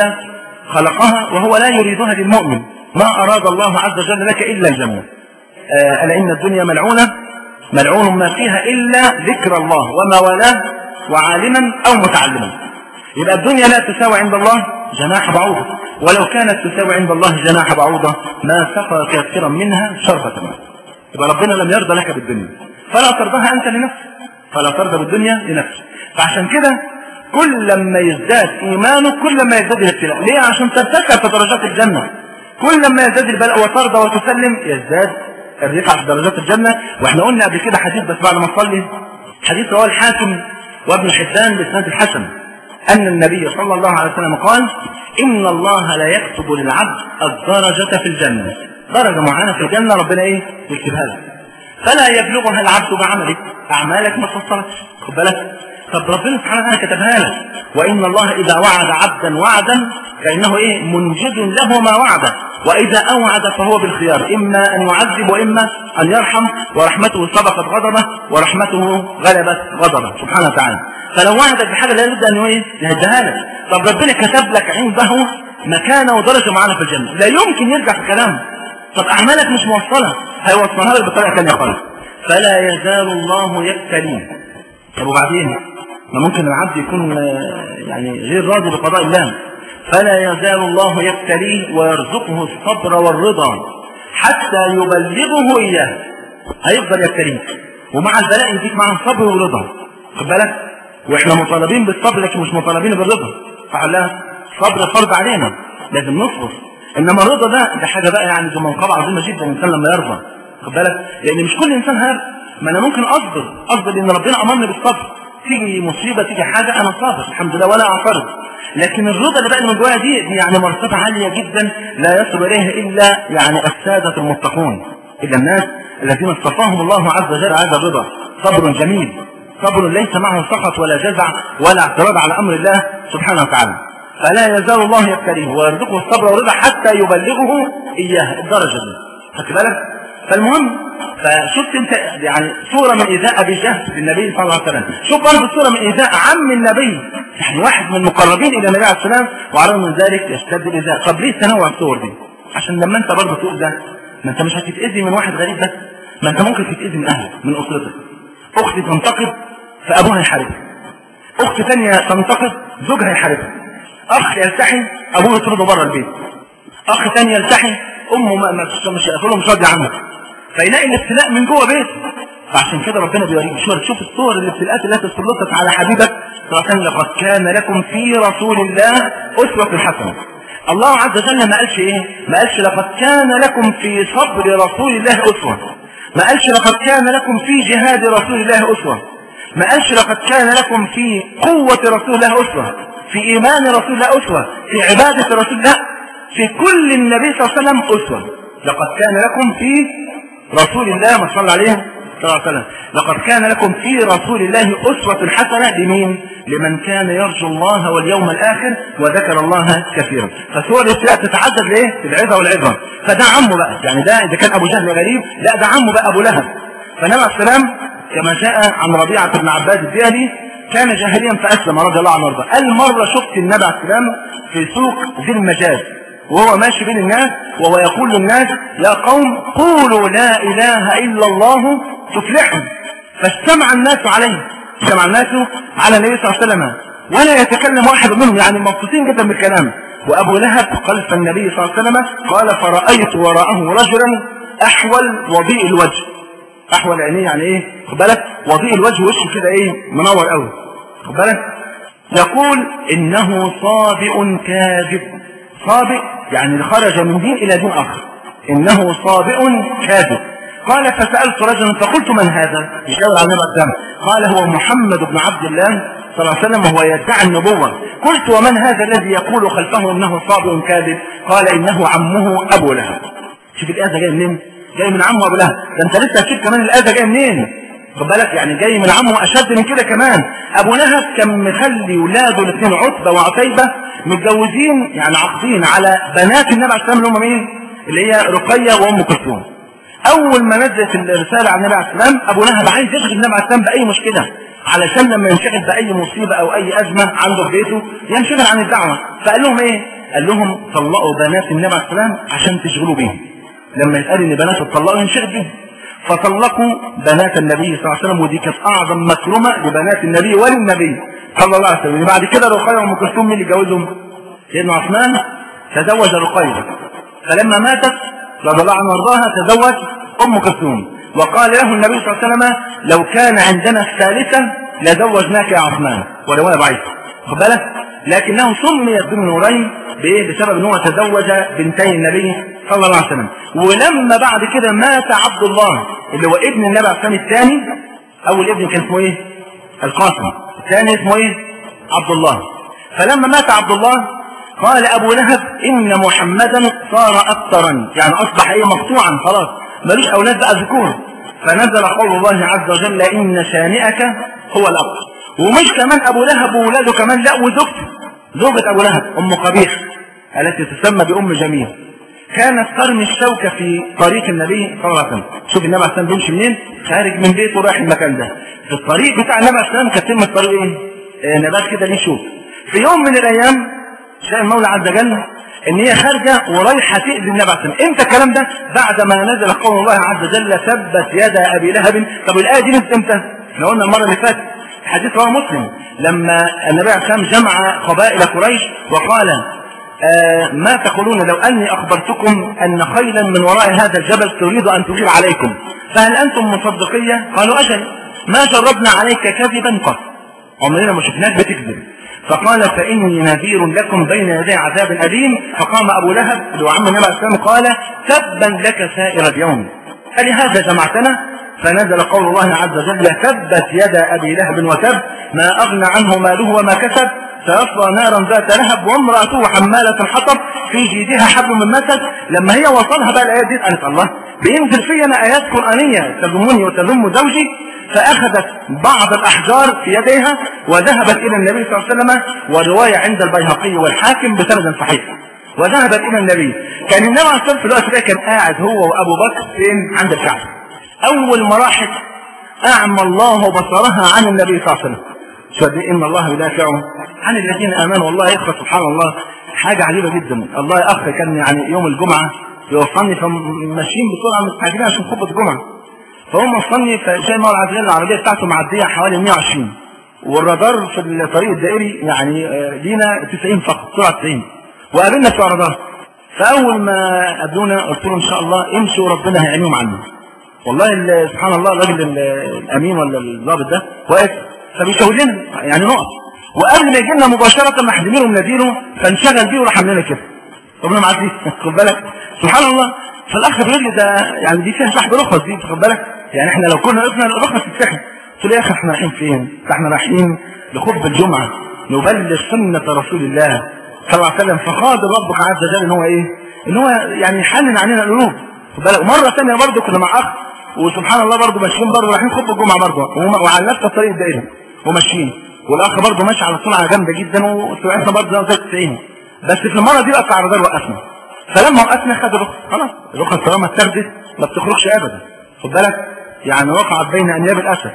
خلقها وهو لا يريدها للمؤمن ما اراد الله عز وجل لك الا الجنه آه الا ان الدنيا ملعونه ملعون ما فيها إلا ذكر الله وما والاه وعالما أو متعلما يبقى الدنيا لا تساوي عند الله جناح بعوضة ولو كانت تساوي عند الله جناح بعوضة ما سقى كافرا منها شربة ماء يبقى ربنا لم يرضى لك بالدنيا فلا ترضاها أنت لنفسك فلا ترضى بالدنيا لنفسك فعشان كده كل ما يزداد إيمانك كل ما يزداد الابتلاء ليه عشان ترتفع في درجات الجنة كل ما يزداد البلاء وترضى وتسلم يزداد الرفعة في درجات الجنة واحنا قلنا قبل كده حديث بس بعد ما نصلي حديث رواه الحاكم وابن حبان بإسناد الحسن أن النبي صلى الله عليه وسلم قال إن الله لا يكتب للعبد الدرجة في الجنة درجة معينة في الجنة ربنا إيه يكتبها له فلا يبلغها العبد بعمله أعمالك ما توصلتش خد بالك طب ربنا سبحانه وتعالى كتبها لك وإن الله إذا وعد عبدا وعدا فإنه إيه منجز له ما وعده وإذا أوعد فهو بالخيار إما أن يعذب وإما أن يرحم ورحمته سبقت غضبه ورحمته غلبت غضبه سبحانه وتعالى فلو وعدك بحاجة لا يبدأ أنه إيه يهدها لك طب ربنا كتب لك عنده مكانة ودرجة معانا في الجنة لا يمكن يرجع في كلامه طب أعمالك مش موصلة هيوصلها لك بطريقة ثانية خالص فلا يزال الله يبتليه طب وبعدين ما ممكن العبد يكون يعني غير راضي بقضاء الله فلا يزال الله يبتليه ويرزقه الصبر والرضا حتى يبلغه إياه هيفضل يبتليه ومع البلاء يديك معه صبر ورضا خد بالك واحنا مطالبين بالصبر لكن مش مطالبين بالرضا فعلا صبر فرض علينا لازم نصبر انما الرضا ده ده حاجه بقى يعني دي منقبه عظيمه جدا الانسان لما يرضى خد بالك لان مش كل انسان هاب ما انا ممكن اصبر اصبر لان ربنا امرني بالصبر تيجي مصيبه تيجي حاجه انا صابر الحمد لله ولا اعترض لكن الرضا اللي بقى من جوايا دي, دي يعني مرتبه عاليه جدا لا يصل اليها الا يعني الساده المتقون الا الناس الذين اصطفاهم الله عز وجل هذا الرضا صبر جميل صبر ليس معه سخط ولا جزع ولا اعتراض على امر الله سبحانه وتعالى فلا يزال الله يبتليه ويرزقه الصبر والرضا حتى يبلغه اياه الدرجه دي خدت بالك فالمهم فشفت انت يعني صورة من ايذاء ابي جهل للنبي صلى الله عليه وسلم شوف برضه صورة من ايذاء عم النبي يعني واحد من المقربين الى النبي عليه السلام وعلى من ذلك يشتد الايذاء طب ليه تنوع الصور دي عشان لما انت برضه تؤذى ما انت مش هتتاذي من واحد غريب بس ما انت ممكن تتاذي من اهلك من اسرتك اختي تنتقد فابوها يحاربها اخت ثانيه تنتقد زوجها يحاربها اخ يلتحي ابوه يطرده بره البيت اخ ثاني يلتحي امه ما مش مش يقول مش راضي عنه فيلاقي الابتلاء من جوه بيته فعشان كده ربنا بيوريك شوف شوف الصور الابتلاءات التي سلطت على حبيبك فكان لقد كان لكم في رسول الله اسوه حسنه الله عز وجل ما قالش ايه ما قالش لقد كان لكم في صبر رسول الله اسوه ما قالش لقد كان لكم في جهاد رسول الله اسوه ما قالش لقد كان لكم في قوه رسول الله اسوه في ايمان رسول الله اسوه في عباده رسول الله في كل النبي صلى الله عليه وسلم اسوه لقد كان لكم في رسول الله ما صلى عليه صلى الله عليه وسلم لقد كان لكم في رسول الله أسوة حسنة لمين؟ لمن كان يرجو الله واليوم الآخر وذكر الله كثيرا فسور الابتلاء تتعدد ليه؟ العظة والعبرة فده عمه بقى يعني ده إذا كان أبو جهل غريب لا ده عمه بقى أبو لهب فنبي عليه السلام كما جاء عن ربيعة بن عباد الديالي كان جاهليا فأسلم رضي الله عنه وارضاه قال مرة شفت النبي عليه السلام في سوق ذي المجاز وهو ماشي بين الناس وهو يقول للناس يا قوم قولوا لا إله إلا الله تفلحوا فاجتمع الناس عليه اجتمع الناس على النبي صلى الله عليه وسلم ولا يتكلم واحد منهم يعني مبسوطين جدا بالكلام وأبو لهب خلف النبي صلى الله عليه وسلم قال فرأيت وراءه رجلا أحول وضيء الوجه أحول عينيه يعني إيه خد بالك وضيء الوجه وشه كده إيه منور قوي خد بالك يقول إنه صابئ كاذب صابئ يعني خرج من دين إلى دين آخر إنه صابئ كاذب قال فسألت رجلا فقلت من هذا يشاور على النبي قال هو محمد بن عبد الله صلى الله عليه وسلم وهو يدعي النبوة قلت ومن هذا الذي يقول خلفه انه صابئ كاذب قال انه عمه ابو لهب شوف الاذى جاي منين جاي من عمه ابو لهب ده انت لسه هتشوف كمان الاذى جاي منين خد بالك يعني جاي من عمه اشد من كده كمان ابو لهب كان مخلي ولاده الاثنين عتبه وعتيبه متجوزين يعني عاقدين على بنات النبي عليه السلام اللي هم مين اللي هي رقيه وام كلثوم اول ما نزلت الرساله عن النبي عليه السلام ابو لهب عايز يشغل النبي عليه السلام باي مشكله علشان لما ينشغل باي مصيبه او اي ازمه عنده في بيته ينشغل عن الدعوه فقال لهم ايه قال لهم طلقوا بنات النبي عليه السلام عشان تشغلوا بيهم لما يتقال ان بنات اتطلقوا ينشغل بيهم فطلقوا بنات النبي صلى الله عليه وسلم ودي كانت اعظم مكرمه لبنات النبي وللنبي صلى الله عليه وسلم بعد كده رقيه وام كلثوم مين اللي جوزهم؟ سيدنا عثمان تزوج رقيه فلما ماتت رضي الله عنها وارضاها تزوج ام كلثوم وقال له النبي صلى الله عليه وسلم لو كان عندنا الثالثه لزوجناك يا عثمان ولو انا ضعيف خد بالك لكنه سمي ذو النورين بايه بسبب ان هو تزوج بنتي النبي صلى الله عليه وسلم ولما بعد كده مات عبد الله اللي هو ابن النبي عليه السلام الثاني اول ابن كان اسمه ايه القاسم الثاني اسمه ايه عبد الله فلما مات عبد الله قال ابو لهب ان محمدا صار ابترا يعني اصبح ايه مقطوعا خلاص ملوش اولاد بقى ذكور فنزل قول الله عز وجل ان شانئك هو الابتر ومش كمان ابو لهب وولاده كمان لا وزوجته زوجة ابو لهب ام قبيح التي تسمى بام جميل كانت ترمي الشوكة في طريق النبي صلى الله عليه وسلم شوف النبي عليه السلام بيمشي منين خارج من بيته رايح المكان ده في الطريق بتاع النبي عليه السلام كانت ترمي الطريق ايه آه، نبات كده ليه شوك في يوم من الايام شاء المولى عز وجل ان هي خارجه ورايحه تاذي النبي عليه السلام امتى الكلام ده بعد ما نزل قول الله عز وجل ثبت يد ابي لهب طب الايه دي نزلت امتى احنا قلنا المره اللي فاتت حديث رواه مسلم لما النبي عليه السلام جمع قبائل قريش وقال آه ما تقولون لو اني اخبرتكم ان خيلا من وراء هذا الجبل تريد ان تغير عليكم فهل انتم مصدقيه قالوا اجل ما جربنا عليك كذبا قط عمرنا ما شفناك بتكذب فقال فاني نذير لكم بين يدي عذاب اليم فقام ابو لهب اللي هو عم النبي عليه السلام قال تبا لك سائر اليوم ألهذا جمعتنا فنزل قول الله عز وجل تبت يد ابي لهب وتب ما اغنى عنه ماله وما كسب سيصلى نارا ذات لهب وامراته حماله الحطب في جيدها حبل من مسد لما هي وصلها بقى الايات دي قالت الله بينزل فينا ايات قرانيه تذمني وتذم زوجي فاخذت بعض الاحجار في يديها وذهبت الى النبي صلى الله عليه وسلم وروايه عند البيهقي والحاكم بسند صحيح وذهبت الى النبي كان النبي عليه الصلاه في الوقت ده كان قاعد هو وابو بكر فين عند الكعبه اول ما راحت اعمى الله بصرها عن النبي صلى الله عليه وسلم شو قد إيه ان الله يدافع عن الذين امنوا والله يا اخوه سبحان الله حاجه عجيبه جدا الله يا اخ كان يعني يوم الجمعه يوصلني فماشيين بسرعه مستعجلين عشان خطبه الجمعه فهم وصلني فشاي مولى عز وجل العربيه بتاعته معديه حوالي 120 والرادار في الطريق الدائري يعني آه، لينا 90 فقط سرعه 90 وقابلنا بتوع رادار فاول ما قابلونا قلت لهم ان شاء الله امشوا ربنا هيعينهم عنا والله ال- سبحان الله الراجل ال- الامين ولا الضابط ده واقف فبيشاور لنا يعني نقط وقبل ما يجي لنا مباشره محزمينه ومناديله فانشغل بيه وراح عاملين كده ربنا معاك دي خد بالك سبحان الله فالاخ بيقول لي ده يعني دي فيها سحب رخص دي خد بالك يعني احنا لو كنا وقفنا الرخص تتسحب قلت له يا اخي احنا رايحين فين؟ ده احنا رايحين لخطبه الجمعه نبلغ سنه رسول الله صلى الله عليه وسلم فقادر ربك عز وجل ان هو ايه؟ ان هو يعني يحنن علينا القلوب خد بالك ومره ثانيه برضه كنا مع اخ وسبحان الله برضه ماشيين برضه رايحين خطبه الجمعه برضه وهم- وعلى نفس الطريق الدائري وماشيين والاخ برضه ماشي على سرعه جامده جدا وسرعتنا برضه زي 90 بس في المره دي بقى بتاع الرادار وقفنا فلما وقفنا خد الرخص خلاص الرخص طالما اتاخدت ما بتخرجش ابدا خد بالك يعني وقعت بين انياب الاسد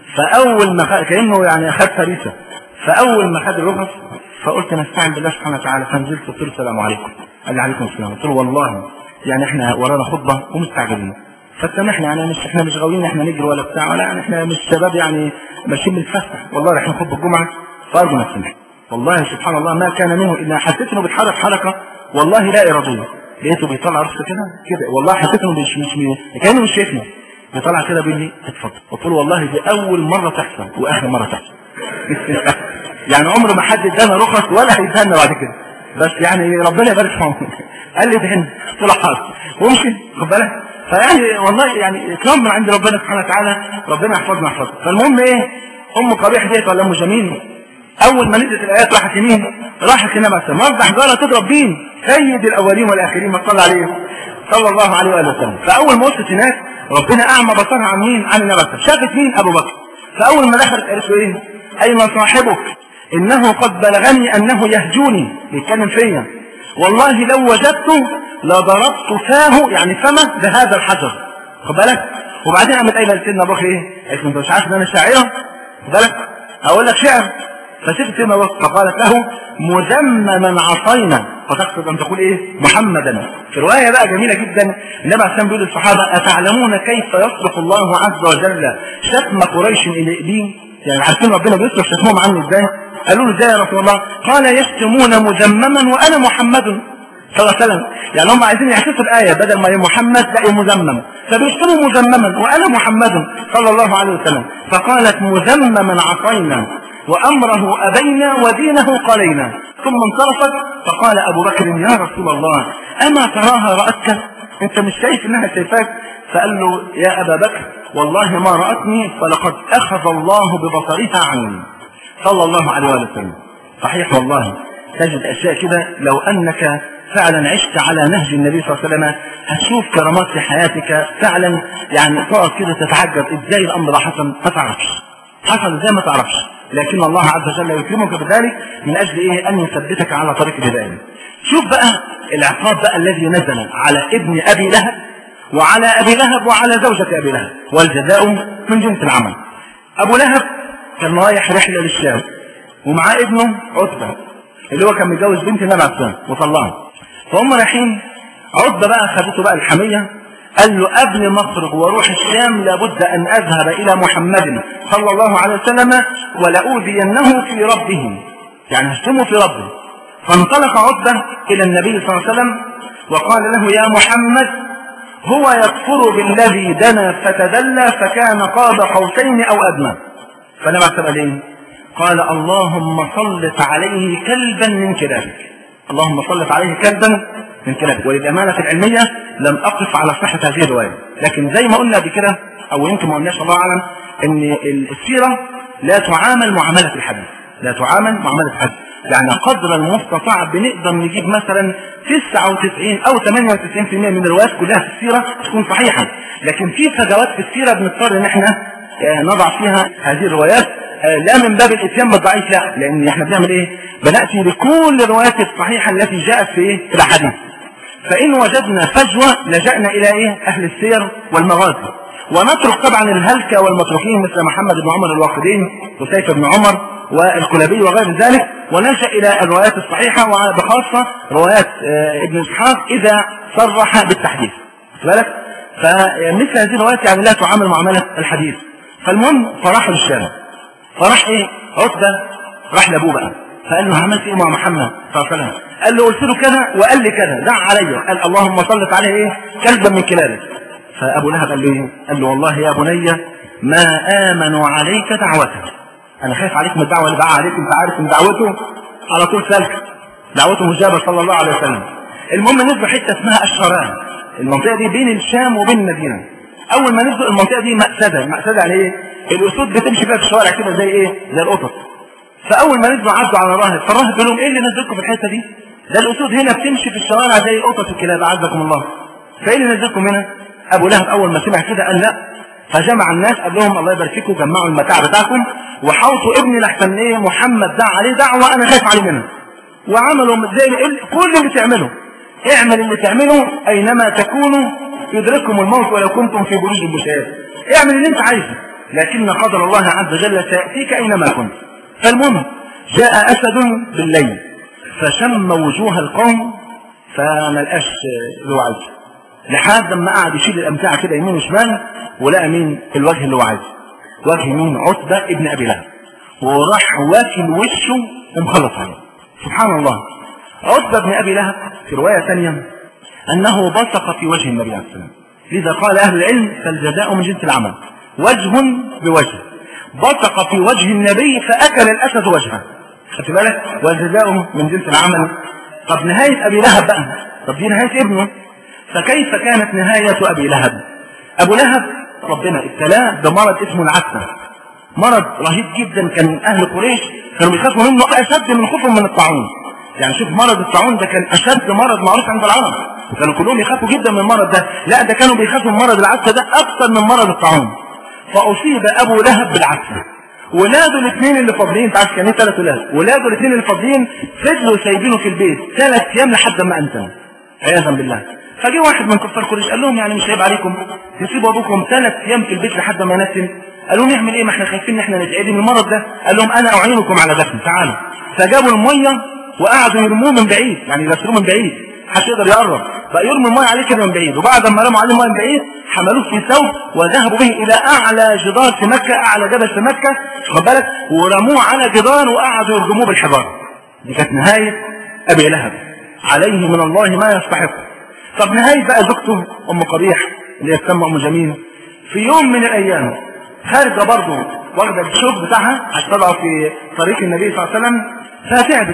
فاول ما خ... كانه يعني اخذ فريسه فاول ما خد الرخص فقلت نستعين بالله سبحانه وتعالى فنزلت قلت له السلام عليكم قال لي عليكم السلام قلت له والله يعني احنا ورانا خطبه ومستعجلين فسامحنا يعني مش احنا مش غاويين احنا نجري ولا بتاع ولا يعني احنا مش شباب يعني ماشيين بنتفسح والله رايحين خطبه الجمعه فارجو ما تسامحني والله سبحان الله ما كان منه الا حسيت انه بيتحرك حركه والله لا اراديه لقيته بيطلع راسه كده كده والله حسيت انه مش مش مش- كانه مش شايفني بيطلع كده بيقول لي اتفضل قلت له والله دي اول مره تحصل واخر مره تحصل يعني عمر ما حد ادانا رخص ولا هيدانا بعد كده بس يعني ربنا يبارك فيهم قال لي دهن قلت له حاضر ومشي خد بالك فيعني والله يعني اكرام من عند ربنا سبحانه وتعالى ربنا يحفظنا يحفظنا فالمهم ايه ام قبيح ديت ولا ام جميل اول ما نزلت الايات راحت يمين راحت هنا مثلا مرضى حجاره تضرب مين سيد الاولين والاخرين ما صلى عليه صلى الله عليه واله وسلم فاول ما وصلت هناك ربنا اعمى بصرها عن مين عن النبي صلى الله عليه وسلم. شافت مين ابو بكر فاول ما دخلت قالت له ايه اين صاحبك انه قد بلغني انه يهجوني بيتكلم فيا والله لو وجدته لضربت فاه يعني فمه بهذا الحجر خد بالك وبعدين قامت قايله لسيدنا ابو بكر ايه قالت له انت مش عارف ان انا شاعره خد بالك اقول لك شعر فشفت سيدنا ابو بكر فقالت له مذمما عصينا فتقصد ان تقول ايه محمدا في روايه بقى جميله جدا النبي عليه السلام بيقول للصحابه اتعلمون كيف يصرف الله عز وجل شتم قريش الى ابليس يعني عارفين ربنا بيصرف شتمهم عنه ازاي قالوا له ازاي يا رسول الله قال يشتمون مذمما وانا محمد صلى الله عليه وسلم يعني هم عايزين يحسسوا الآية بدل ما هي محمد لا هي مذمم فبيشتموا مذمما وأنا محمد صلى الله عليه وسلم فقالت مذمما عصينا وأمره أبينا ودينه قلينا ثم انصرفت فقال ابو بكر يا رسول الله اما تراها رأتك انت مش شايف انها شايفاك فقال له يا ابا بكر والله ما رأتني فلقد اخذ الله ببصرها عني صلى الله عليه وسلم صحيح والله تجد اشياء كده لو انك فعلا عشت على نهج النبي صلى الله عليه وسلم هتشوف كرامات في حياتك فعلا يعني تقعد كده تتعجب ازاي الامر ده حصل ما تعرفش حصل ازاي ما تعرفش لكن الله عز وجل يكرمك بذلك من اجل ايه ان يثبتك على طريق الهدايه شوف بقى العقاب بقى الذي نزل على ابن ابي لهب وعلى ابي لهب وعلى زوجة ابي لهب والجزاء من جنس العمل ابو لهب كان رايح رحله للشام ومعاه ابنه عتبه اللي هو كان متجوز بنت النبي عليه السلام وطلقها فهم رايحين عتبه بقى خدته بقى الحميه قال له قبل ما اخرج واروح الشام لابد ان اذهب الى محمد صلى الله عليه وسلم ولاوذينه في ربه يعني هشتمه في ربه فانطلق عتبه الى النبي صلى الله عليه وسلم وقال له يا محمد هو يكفر بالذي دنا فتدلى فكان قاب قوسين او ادنى فالنبي عليه السلام ايه؟ قال اللهم سلط عليه كلبا من كلابك اللهم سلط عليه كلبا من كلابك وللامانه العلميه لم اقف على صحه هذه الروايه لكن زي ما قلنا قبل كده او يمكن ما قلناش الله اعلم ان السيره لا تعامل معامله الحديث لا تعامل معامله الحديث يعني قدر المستطاع بنقدر نجيب مثلا 99 او 98% من الروايات كلها في السيره تكون صحيحه لكن في فجوات في السيره بنضطر ان احنا نضع فيها هذه الروايات لا من باب الاتيان بالضعيف لا لان احنا بنعمل ايه بناتي بكل الروايات الصحيحه التي جاءت في ايه في الاحاديث فان وجدنا فجوه لجانا الى ايه اهل السير والمغازي ونترك طبعا الهلكه والمتروكين مثل محمد بن عمر الواقدين وسيف بن عمر والكلابي وغير ذلك ونلجا الى الروايات الصحيحه وبخاصه روايات ابن اسحاق اذا صرح بالتحديث بالك فمثل هذه الروايات يعني لا تعامل معامله الحديث فالمهم فراح للشام فراح ايه عتبه راح لابوه بقى فقال له عملت ايه مع محمد صلى الله عليه وسلم قال له قلت له كذا وقال لي كذا دع علي قال اللهم سلط عليه ايه كلبا من كلابك فابو لهب قال له ايه قال له والله يا بني ما امنوا عليك دعوتك انا خايف عليك من الدعوه اللي دعا عليك انت عارف ان دعوته على طول سلك دعوته مجابه صلى الله عليه وسلم المهم نزلوا حته اسمها الشران المنطقه دي بين الشام وبين المدينه اول ما نزلوا المنطقه دي مأسده مأسده يعني ايه الاسود بتمشي فيها في الشوارع كده زي ايه زي القطط فاول ما نزلوا عدوا على راهب فالراهب بيقول لهم ايه اللي نزلكم في الحته دي ده الاسود هنا بتمشي في الشوارع زي القطط والكلاب اعزكم الله فايه اللي نزلكم هنا ابو لهب اول ما سمع كده قال لا فجمع الناس قال لهم الله يبارك فيكم جمعوا المتاع بتاعكم وحوطوا ابني لحسن ايه محمد دعا عليه دعوه انا خايف عليه منها وعملوا زي كل اللي تعمله اعمل اللي تعمله اينما تكونوا يدرككم الموت ولو كنتم في بروج المشاهد اعمل اللي انت عايزه لكن قدر الله عز وجل سياتيك اينما كنت فالمهم جاء اسد بالليل فشم وجوه القوم فما لقاش اللي هو عايزه لحد ما قعد يشيل الامتعه كده يمين وشمال ولقى مين الوجه اللي هو عايزه وجه مين عتبه ابن ابي لهب وراح واكل وشه ومخلص عليه سبحان الله عتبه بن ابي لهب في روايه ثانيه انه بصق في وجه النبي عليه السلام لذا قال اهل العلم فالجزاء من جنس العمل وجه بوجه بصق في وجه النبي فاكل الاسد وجهه خدت بالك والجزاء من جنس العمل طب نهايه ابي لهب بقى طب دي نهايه ابنه فكيف كانت نهايه ابي لهب ابو لهب ربنا ابتلاه بمرض اسمه العسل مرض رهيب جدا كان اهل قريش كانوا بيخافوا منه اشد من خوفهم من الطاعون يعني شوف مرض الطاعون ده كان اشد مرض معروف عند العرب وكانوا كلهم يخافوا جدا من المرض ده لا ده كانوا بيخافوا من مرض العسل ده اكثر من مرض الطاعون فاصيب ابو لهب بالعسل ولاده الاثنين اللي فاضلين انت عارف كان ايه ثلاث ولاد ولاده الاثنين اللي فاضلين فضلوا سايبينه في البيت ثلاث ايام لحد ما انتم عياذا بالله فجه واحد من كفار قريش قال لهم يعني مش عيب عليكم تسيبوا ابوكم ثلاث ايام في البيت لحد ما ينتن قالوا نعمل ايه ما احنا خايفين ان احنا نتعدي من المرض ده قال لهم انا اعينكم على دفن تعالوا فجابوا الميه وقعدوا يرموه من بعيد يعني يغسلوه من بعيد محدش يقدر يقرب بقى يرموا الميه عليه كده من بعيد وبعد ما رموا عليه الميه من بعيد حملوه في ثوب وذهبوا به الى اعلى جدار في مكه اعلى جبل في مكه خد بالك ورموه على جدار وقعدوا يرجموه بالحجاره دي كانت نهايه ابي لهب عليه من الله ما يستحق طب نهايه بقى زوجته ام قبيح اللي تسمى ام جميل في يوم من الايام خارجه برضه واخده الشوك بتاعها هتطلع في طريق النبي صلى الله عليه وسلم فتعبت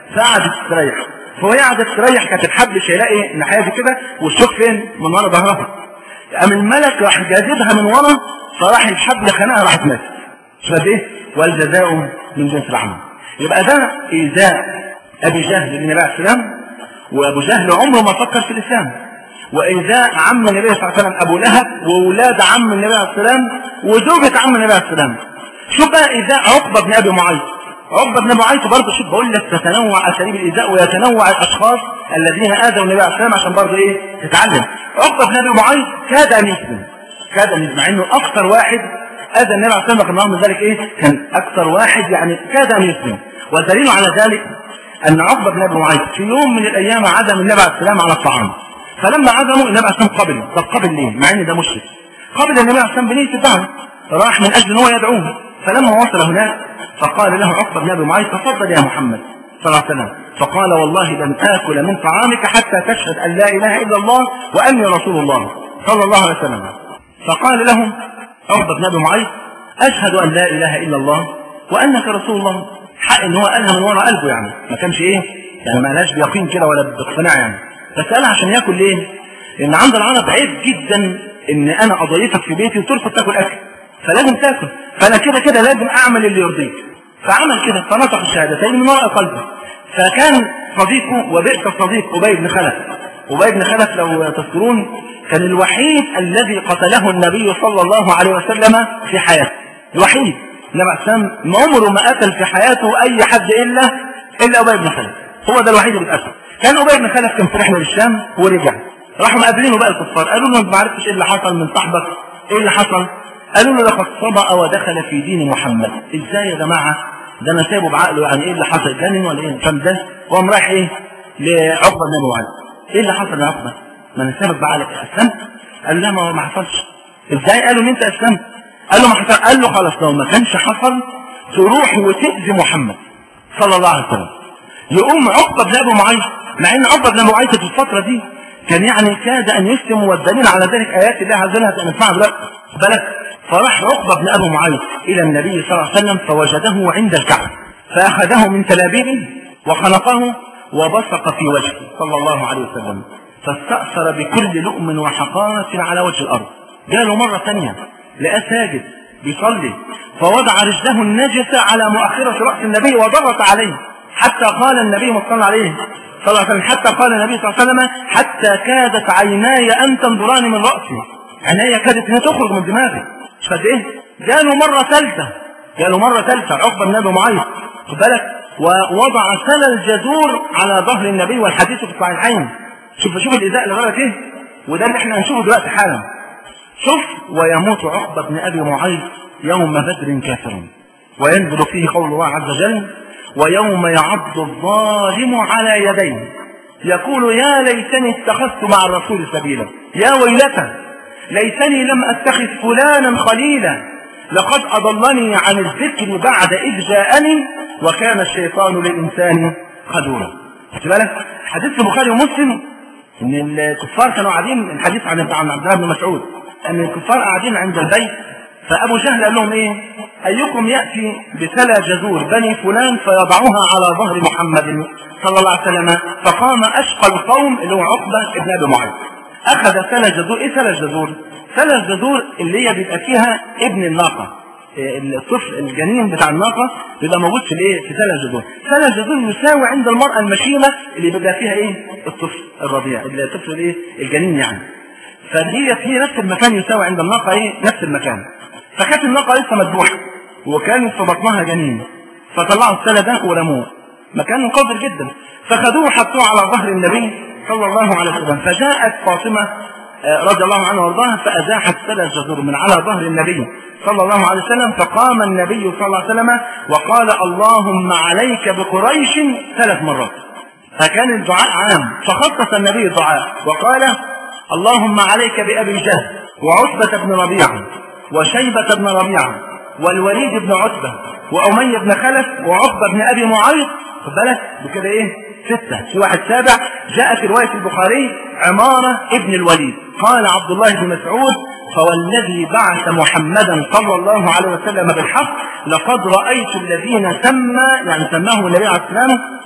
فقعدت تستريح فهي قاعده تستريح كانت الحبل شايلاه الناحيه دي كده والشوك فين؟ من ورا ظهرها قام الملك راح جاذبها من ورا فراح الحبل خنقها راحت ماتت شوف ايه؟ والجزاء من جنس العمل يبقى ده ايذاء ابي جهل للنبي عليه السلام وابو جهل عمره ما فكر في الاسلام وايذاء عم النبي صلى الله عليه وسلم ابو لهب واولاد عم النبي عليه السلام وزوجة عم النبي عليه السلام شوف بقى ايذاء عقبه بن ابي معيط عقبه بن ابي معيط برضه شوف بقول لك تتنوع اساليب الايذاء ويتنوع الاشخاص الذين اذوا النبي عليه السلام عشان برضه ايه تتعلم عقبه بن ابي معيط كاد ان يسلم كاد ان مع انه اكثر واحد اذى النبي عليه السلام لكن رغم ذلك ايه كان اكثر واحد يعني كاد ان يسلم والدليل على ذلك ان عقبه بن ابي معيط في يوم من الايام عزم النبي عليه السلام على الطعام فلما عزموا النبي عليه السلام قبل طب قبل ليه مع ان ده مشرك قبل النبي عليه السلام بنيه الدعوه راح من اجل ان هو يدعوه فلما وصل هناك فقال له عقبه بن ابي معيط تفضل يا محمد صلى الله عليه وسلم فقال والله لن اكل من طعامك حتى تشهد ان لا اله الا الله واني رسول الله صلى الله عليه وسلم فقال له عقبه بن ابي معيط اشهد ان لا اله الا الله وانك رسول الله حق ان هو قالها من ورا قلبه يعني ما كانش ايه يعني ما لهاش بيقين كده ولا باقتناع يعني بس قالها عشان ياكل ليه لان عند العرب عيب جدا ان انا اضيفك في بيتي وترفض تاكل اكل فلازم تاكل فانا كده كده لازم اعمل اللي يرضيك فعمل كده فنطق الشهادتين من وراء قلبه فكان صديقه وبئس الصديق ابي بن خلف ابي بن خلف لو تذكرون كان الوحيد الذي قتله النبي صلى الله عليه وسلم في حياته الوحيد النبي عليه السلام ما عمره ما قتل في حياته اي حد الا الا ابي بن خلف هو ده الوحيد اللي اتقتل كان ابي بن خلف كان في رحله للشام ورجع راحوا مقابلينه بقى الكفار قالوا له انت ما عرفتش ايه اللي حصل من صاحبك ايه اللي حصل قالوا له لقد صبأ ودخل في دين محمد ازاي يا جماعه ده انا سايبه بعقله يعني ايه اللي حصل جنن ولا ايه فاهم ده وقام رايح ايه لعقبه بن ابي معاذ ايه اللي حصل يا عقبه ما انا سايبك بعقلك اسلمت قال لا ما ما حصلش ازاي قالوا ان انت اسلمت قال له ما حصل قال له خلاص لو ما كانش حصل تروح وتأذي محمد صلى الله عليه وسلم يقوم عقبه بن ابي معيط مع ان عقبه بن ابي معيط في الفتره دي كان يعني كاد ان يسلم والدليل على ذلك ايات الله عز وجل هنسمعها دلوقتي بالك فراح عقبه بن ابي معيط الى النبي صلى الله عليه وسلم فوجده عند الكعبه فاخذه من تلابيبه وخنقه وبصق في وجهه صلى الله عليه وسلم فاستأثر بكل لؤم وحقارة على وجه الأرض جاله مرة ثانية لقاه ساجد بيصلي فوضع رجله النجسة على مؤخرة رأس النبي وضغط عليه حتى قال النبي صلى الله عليه صلى الله عليه وسلم حتى قال النبي صلى الله عليه وسلم حتى كادت عيناي أن تنظران من رأسي عيناي كادت أن تخرج من دماغي مش قد إيه جاله مرة ثالثة جاله مرة ثالثة عقبة بن أبي معيط خد بالك ووضع سل الجزور على ظهر النبي والحديث في الصحيحين شوف شوف الإزاء لغاية إيه وده اللي احنا هنشوفه دلوقتي حالا شوف ويموت عقبة بن أبي معيط يوم بدر كافرا وينزل فيه قول الله عز وجل ويوم يعض الظالم على يديه يقول يا ليتني اتخذت مع الرسول سبيلا يا ويلتى ليتني لم اتخذ فلانا خليلا لقد اضلني عن الذكر بعد اذ جاءني وكان الشيطان للانسان خذولا خد بالك حديث البخاري ومسلم ان الكفار كانوا قاعدين الحديث عن عن عبد الله بن مسعود ان الكفار قاعدين عند البيت فابو جهل قال لهم ايه ايكم ياتي بسلا جزور بني فلان فيضعها على ظهر محمد صلى الله عليه وسلم فقام اشقى القوم اللي هو عقبه ابن ابي معاذ اخذ سلا جزور ايه سلا جزور سلا الجزور اللي هي بيبقى فيها ابن الناقه الطفل الجنين بتاع الناقه بيبقى موجود في الايه في سلا الجذور سلا الجذور يساوي عند المراه المشيمه اللي بيبقى فيها ايه الطفل الرضيع الطفل الايه الجنين يعني فدي في نفس المكان يساوي عند الناقه ايه نفس المكان فكانت الناقه لسه مذبوحه وكانت في بطنها جنين فطلعوا السلا ده ورموه مكان قذر جدا فخذوه وحطوه على ظهر النبي صلى الله عليه وسلم فجاءت فاطمه رضي الله عنها وارضاها فازاحت سلا الجذور من على ظهر النبي صلى الله عليه وسلم فقام النبي صلى الله عليه وسلم وقال اللهم عليك بقريش ثلاث مرات فكان الدعاء عام فخصص النبي الدعاء وقال اللهم عليك بأبي جهل وعتبة بن ربيعة وشيبة بن ربيعة والوليد بن عتبة وأمية بن خلف وعقبة بن أبي معيط خد بالك بكده إيه ستة في واحد سابع جاء في رواية البخاري عمارة ابن الوليد قال عبد الله بن مسعود فوالذي بعث محمدا صلى الله عليه وسلم بالحق لقد رأيت الذين سمى يعني سماه النبي عليه السلام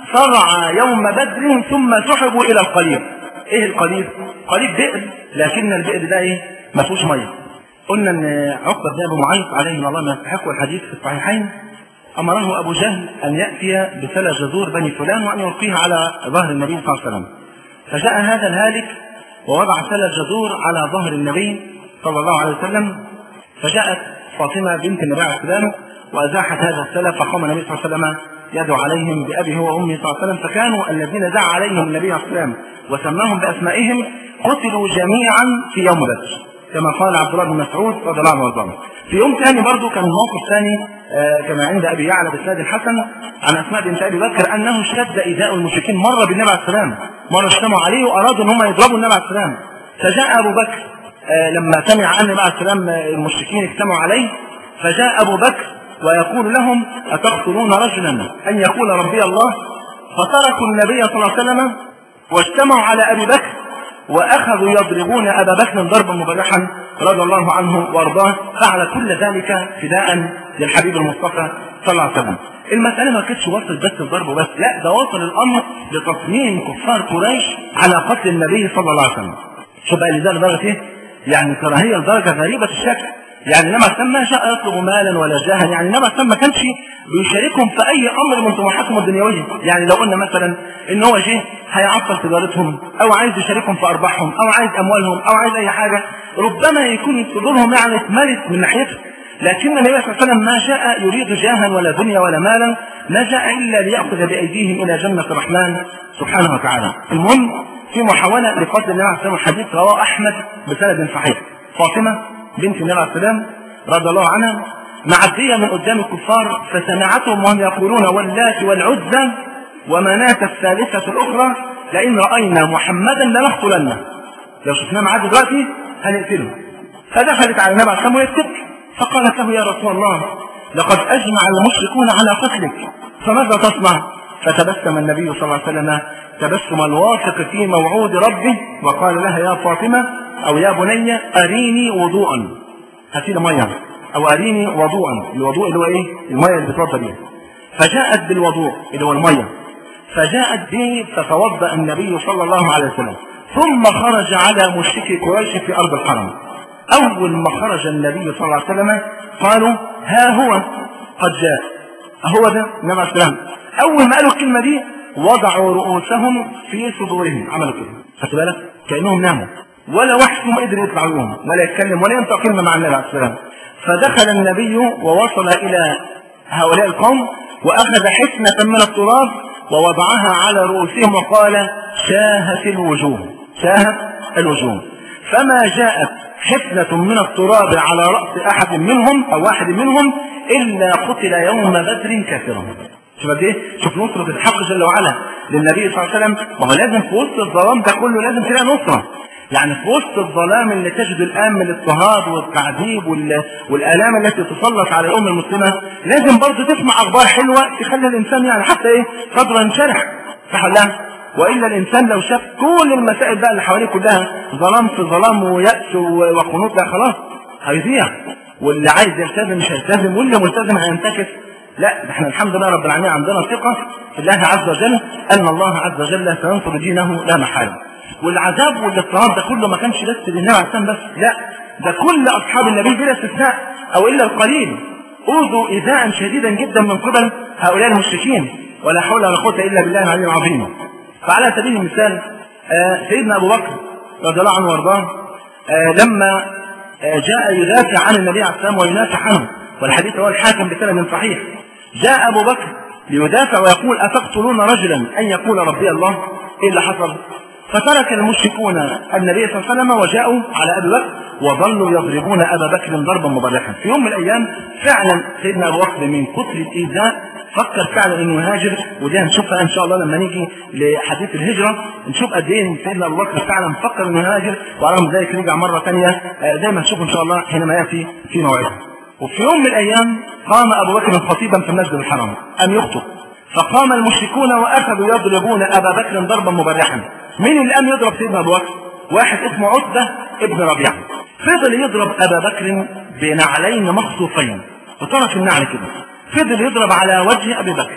صرع يوم بدر ثم سحبوا الى القليب ايه القليب قليب بئر لكن البئر ده ايه ما فيهوش ميه قلنا ان عقبه بن ابي معيط عليه من الله ما يستحق الحديث في الصحيحين امره ابو جهل ان ياتي بسلى جذور بني فلان وان يلقيها على ظهر النبي صلى الله عليه وسلم فجاء هذا الهالك ووضع سلى الجذور على ظهر النبي صلى الله عليه وسلم فجاءت فاطمه بنت النبي عليه السلام وازاحت هذا السلى فقام النبي صلى الله عليه وسلم يدعو عليهم بأبيه وأمه صلى الله عليه وسلم فكانوا الذين دعا عليهم النبي عليه السلام وسماهم بأسمائهم قتلوا جميعا في يوم بدر كما قال عبد الله بن مسعود رضي الله عنه وارضاه في يوم ثاني برضه كان موقف ثاني آه كما عند ابي يعلى باسناد الحسن عن اسماء بنت ابي بكر انه اشتد ايذاء المشركين مره بالنبي عليه السلام مره اجتمعوا عليه وارادوا ان هم يضربوا النبي عليه السلام فجاء ابو بكر آه لما سمع ان النبي عليه السلام المشركين اجتمعوا عليه فجاء ابو بكر ويقول لهم أتقتلون رجلا أن يقول ربي الله فتركوا النبي صلى الله عليه وسلم واجتمعوا على أبي بكر وأخذوا يضربون أبا بكر ضربا مبرحا رضي الله عنه وأرضاه فعل كل ذلك فداء للحبيب المصطفى صلى الله عليه وسلم المسألة ما كانتش وصل بس الضرب بس لا ده وصل الأمر لتصميم كفار قريش على قتل النبي صلى الله عليه وسلم شوف بقى لذلك درجة ايه؟ يعني كراهية لدرجة غريبة الشكل يعني لما ما جاء يطلب مالا ولا جاها يعني لما ما كانش بيشاركهم في اي امر من طموحاتهم الدنيويه يعني لو قلنا مثلا ان هو جه هيعطل تجارتهم او عايز يشاركهم في ارباحهم او عايز اموالهم او عايز اي حاجه ربما يكون صدورهم يعني اتملت من ناحيته لكن النبي صلى الله عليه وسلم ما جاء يريد جاها ولا دنيا ولا مالا ما جاء الا لياخذ بايديهم الى جنه الرحمن سبحانه وتعالى المهم في محاوله لقتل النبي عليه الصلاه والسلام حديث رواه احمد بسند صحيح فاطمه بنت النبي عليه السلام رضي الله عنها معدية من قدام الكفار فسمعتهم وهم يقولون واللات والعزى ومناة الثالثة الأخرى لئن رأينا محمدا لنقتلنه لو شفناه معاه دلوقتي هنقتله فدخلت على النبي عليه السلام وهي بتبكي فقالت له يا رسول الله لقد أجمع المشركون على قتلك فماذا تصنع؟ فتبسم النبي صلى الله عليه وسلم تبسم الواثق في موعود ربه وقال لها يا فاطمة أو يا بني أريني وضوءا هاتي مية أو أريني وضوءا الوضوء اللي هو إيه؟ المية اللي بتوضى بيها فجاءت بالوضوء اللي هو المية فجاءت به فتوضأ النبي صلى الله عليه وسلم ثم خرج على مشركي قريش في أرض الحرم أول ما خرج النبي صلى الله عليه وسلم قالوا ها هو قد جاء هو ده النبي عليه السلام أول ما قالوا الكلمة دي وضعوا رؤوسهم في صدورهم عملوا كده خدت بالك كأنهم ناموا ولا واحد فيهم قدر يطلع لهم ولا يتكلم ولا ينطق كلمة مع النبي عليه السلام فدخل النبي ووصل إلى هؤلاء القوم وأخذ حفنة من التراب ووضعها على رؤوسهم وقال شاهت الوجوه شاهت الوجوه فما جاءت حفنة من التراب على رأس أحد منهم أو واحد منهم إلا قتل يوم بدر كافرا شوف قد ايه؟ شوف نصرة الحق جل وعلا للنبي صلى الله عليه وسلم ما هو لازم في وسط الظلام ده كله لازم تلاقي نصرة يعني في وسط الظلام اللي تجد الآن من الاضطهاد والتعذيب والآلام التي تسلط على الأمة المسلمة لازم برضه تسمع أخبار حلوة تخلي الإنسان يعني حتى إيه صدره ينشرح صح ولا وإلا الإنسان لو شاف كل المسائل بقى اللي حواليه كلها ظلام في ظلام ويأس وقنوط لا خلاص هيضيع واللي عايز يلتزم مش هيلتزم واللي ملتزم هينتكس لا ده احنا الحمد لله رب العالمين عندنا ثقة في الله عز وجل أن الله عز وجل سينصر دينه لا محالة والعذاب والاضطهاد ده كله ما كانش بس للنبي عليه السلام بس لا ده كل اصحاب النبي بلا استثناء او الا القليل اوذوا ايذاء شديدا جدا من قبل هؤلاء المشركين ولا حول ولا قوه الا بالله العلي العظيم فعلى سبيل المثال آه سيدنا ابو بكر رضي الله عنه وارضاه آه لما آه جاء يدافع عن النبي عليه السلام وينافع عنه والحديث هو الحاكم بسند صحيح جاء ابو بكر ليدافع ويقول اتقتلون رجلا ان يقول ربي الله ايه اللي حصل فترك المشركون النبي صلى الله عليه وسلم وجاءوا على ابي بكر وظلوا يضربون ابا بكر ضربا مبرحا في يوم من الايام فعلا سيدنا ابو بكر من كثر الايذاء فكر فعلا انه يهاجر ودي هنشوفها ان شاء الله لما نيجي لحديث الهجره نشوف قد ايه سيدنا ابو بكر فعلا فكر انه يهاجر وعلى ذلك رجع مره ثانيه زي ما نشوف ان شاء الله حينما ياتي في موعده وفي يوم من الايام قام ابو بكر خطيبا في المسجد الحرام ان يخطب فقام المشركون واخذوا يضربون ابا بكر ضربا مبرحا مين اللي قام يضرب سيدنا ابو بكر واحد اسمه عتبه ابن ربيعه فضل يضرب ابا بكر بنعلين مخصوفين وترك النعل كده فضل يضرب على وجه ابي بكر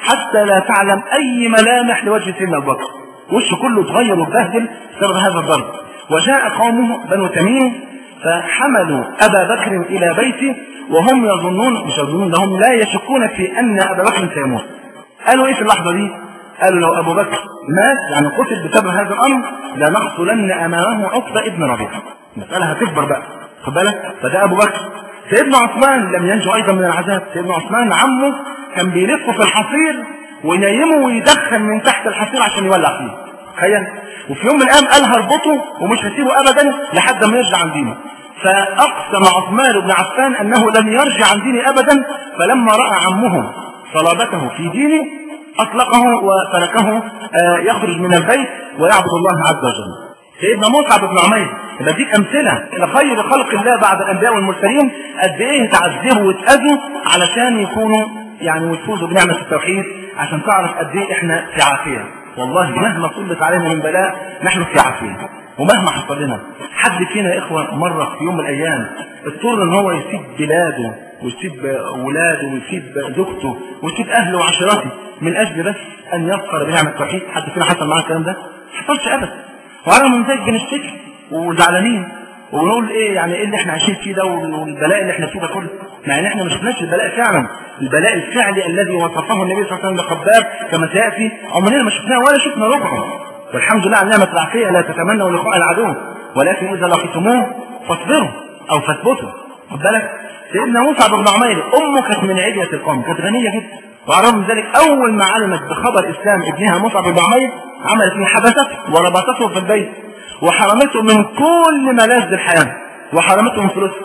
حتى لا تعلم أي ملامح لوجه سيدنا أبو بكر وشه كله اتغير واتبهدل بسبب هذا الضرب وجاء قومه بنو تميم فحملوا أبا بكر إلى بيته وهم يظنون مش يظنون هم لا يشكون في أن أبا بكر سيموت قالوا إيه في اللحظة دي قالوا لو أبو بكر مات يعني قتل بسبب هذا الأمر لنقتلن أمامه عقبة ابن ربيعة المسألة هتكبر بقى خد بالك فده أبو بكر سيدنا عثمان لم ينجو أيضا من العذاب سيدنا عثمان عمه كان بيلفه في الحصير وينيمه ويدخن من تحت الحصير عشان يولع فيه تخيل وفي يوم من الايام قال هربطه ومش هسيبه ابدا لحد ما يرجع عن دينه فاقسم عثمان بن عفان انه لن يرجع عن دينه ابدا فلما راى عمه صلابته في دينه اطلقه وتركه يخرج من البيت ويعبد الله عز وجل سيدنا مصعب بن عمير بديك امثله لخير خلق الله بعد الانبياء والمرسلين قد ايه تعذبوا واتاذوا علشان يكونوا يعني ويفوزوا بنعمه التوحيد عشان تعرف قد ايه احنا في عافيه والله مهما سلط علينا من بلاء نحن في عافيه ومهما حصل لنا حد فينا يا اخوه مره في يوم من الايام اضطر ان هو يسيب بلاده ويسيب اولاده ويسيب زوجته ويسيب اهله وعشيرته من اجل بس ان يفخر بنعمه التوحيد حد فينا حصل معاه الكلام ده؟ ما حصلش ابدا وعلى من ذلك بنشتكي وزعلانين ونقول ايه يعني ايه اللي احنا عايشين فيه ده والبلاء اللي احنا فيه ده كله مع ان احنا ما شفناش البلاء فعلا البلاء الفعلي الذي وصفه النبي صلى الله عليه وسلم لخباب كما سياتي عمرنا ما شفناه ولا شفنا ربعه والحمد لله على نعمه العافيه لا تتمنوا لقاء العدو ولكن اذا لقيتموه فاصبروا او فاثبتوا خد بالك سيدنا موسى بن عمير امه كانت من عديه القوم كانت غنيه جدا وعلى من ذلك اول ما علمت بخبر اسلام ابنها مصعب بن عمير عملت ايه حبسته وربطته في البيت وحرمته من كل ملاذ الحياه وحرمته من فلوسه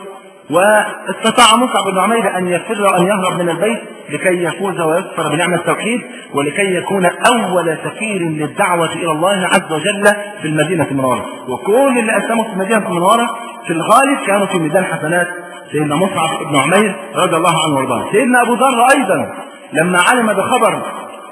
واستطاع مصعب بن عمير ان يفر وان يهرب من البيت لكي يفوز ويظفر بنعمه التوحيد ولكي يكون اول سفير للدعوه الى الله عز وجل في المدينه المنوره وكل اللي اسلموا في المدينه المنوره في الغالب كانوا في ميدان حسنات سيدنا مصعب بن عمير رضي الله عنه وارضاه سيدنا ابو ذر ايضا لما علم بخبر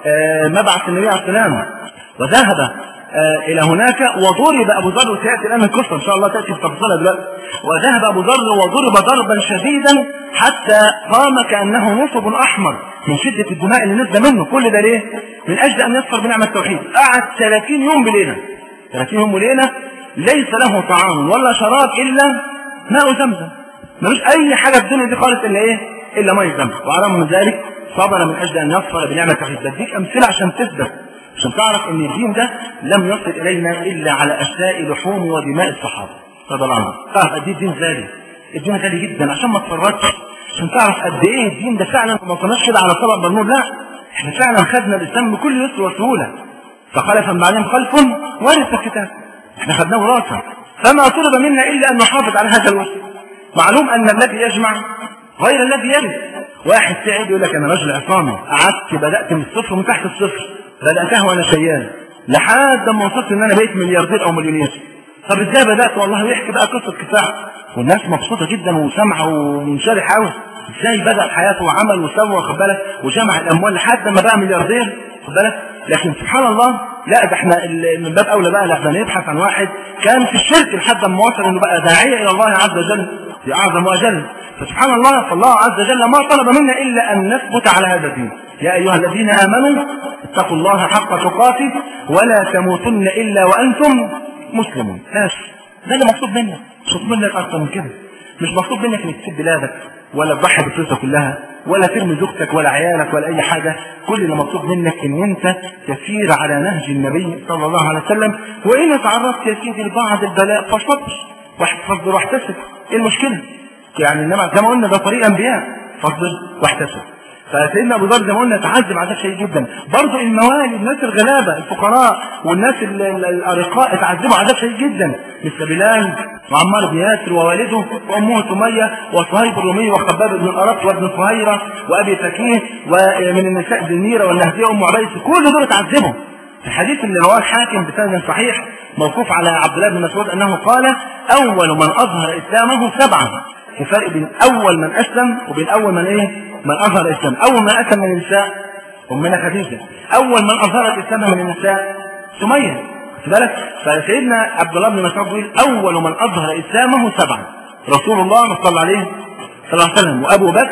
مبعث النبي عليه السلام وذهب الى هناك وضرب ابو ذر وسياتي الان القصه ان شاء الله تاتي في تفصيلها دلوقتي وذهب ابو ذر وضرب ضربا شديدا حتى قام كانه نصب احمر من شده الدماء اللي نزل منه كل ده ليه؟ من اجل ان يظفر بنعمه التوحيد قعد 30 يوم بليله 30 يوم بليله ليس له طعام ولا شراب الا ماء زمزم ملوش اي حاجه في الدنيا دي خالص الا ايه؟ الا ماء زمزم وعلى من ذلك صبر من اجل ان يظفر بنعمه التوحيد بديك امثله عشان تثبت عشان تعرف ان الدين ده لم يصل الينا الا على اشلاء لحوم ودماء الصحابه رضي الله عنهم تعرف قد ايه الدين غالي الدين غالي جدا عشان ما تفرطش عشان تعرف قد ايه الدين ده فعلا ما وصلناش كده على طبق برنور لا احنا فعلا خدنا الاسلام بكل يسر وسهوله فخلف من بعدهم خلف ورث الكتاب احنا خدناه وراثه فما طلب منا الا ان نحافظ على هذا الوصف معلوم ان الذي يجمع غير الذي يرث واحد سعيد يقول لك انا رجل عصامي قعدت بدات من الصفر من تحت الصفر بداتها وانا شيال لحد ما وصلت ان انا بقيت ملياردير او مليونير طب ازاي بدات والله يحكي بقى قصه كفاح والناس مبسوطه جدا وسامعه ومنشرح قوي ازاي بدا حياته وعمل وسوى واخد بالك وجمع الاموال لحد ما بقى ملياردير واخد بالك لكن سبحان الله لا ده احنا من باب اولى بقى احنا نبحث عن واحد كان في الشرك لحد ما وصل انه بقى داعيه الى الله عز وجل في اعظم واجل فسبحان الله فالله عز وجل ما طلب منا الا ان نثبت على هذا الدين يا ايها الذين امنوا اتقوا الله حق تقاته ولا تموتن الا وانتم مسلمون ماشي ده اللي مطلوب منك مش مطلوب منك اكتر من كده مش مطلوب منك انك تسيب بلادك ولا تضحي بفلوسك كلها ولا ترمي زوجتك ولا عيالك ولا اي حاجه كل اللي مطلوب منك ان انت تسير على نهج النبي صلى الله عليه وسلم وان تعرضت يا سيدي لبعض البلاء فاصبر واصبر واحتسب ايه المشكله؟ يعني انما زي ما قلنا ده طريق انبياء فاصبر واحتسب فسيدنا ابو ذر زي ما قلنا تعذب عذاب شديد جدا برضه الموالي الناس الغلابه الفقراء والناس الارقاء اتعذبوا عذاب شديد جدا مثل بلال وعمار بن ياسر ووالده وامه سميه وصهيب الرومي وخباب بن الارط وابن فهيره وابي فكيه ومن النساء زنيره والنهديه ام عبيس كل دول اتعذبوا الحديث اللي رواه الحاكم بسند صحيح موقوف على عبد الله بن مسعود انه قال اول من اظهر اسلامه سبعه في فرق بين اول من اسلم وبين اول من ايه من اظهر الاسلام اول من اسلم من النساء امنا خديجه اول من اظهر الاسلام من النساء سميه خد بالك فسيدنا عبد الله بن مسعود يقول اول من اظهر اسلامه سبعه رسول الله صلى الله عليه صلى الله عليه وسلم وابو بكر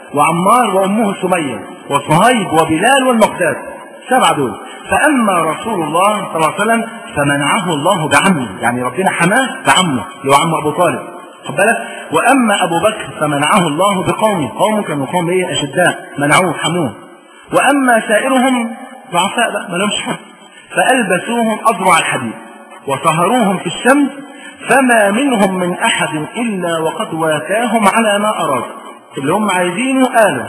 وعمار وأمه سمية وصهيب وبلال والمقداد سبعة دول فأما رسول الله صلى الله عليه وسلم فمنعه الله بعمه يعني ربنا حماه بعمه اللي هو عم أبو طالب خد بالك وأما أبو بكر فمنعه الله بقومه قومه كانوا قوم إيه أشداء منعوه حموه وأما سائرهم ضعفاء بقى ما لهمش حد فألبسوهم أضرع الحديد وصهروهم في الشمس فما منهم من أحد إلا وقد وافاهم على ما أراد اللي هم عايزينه قالوا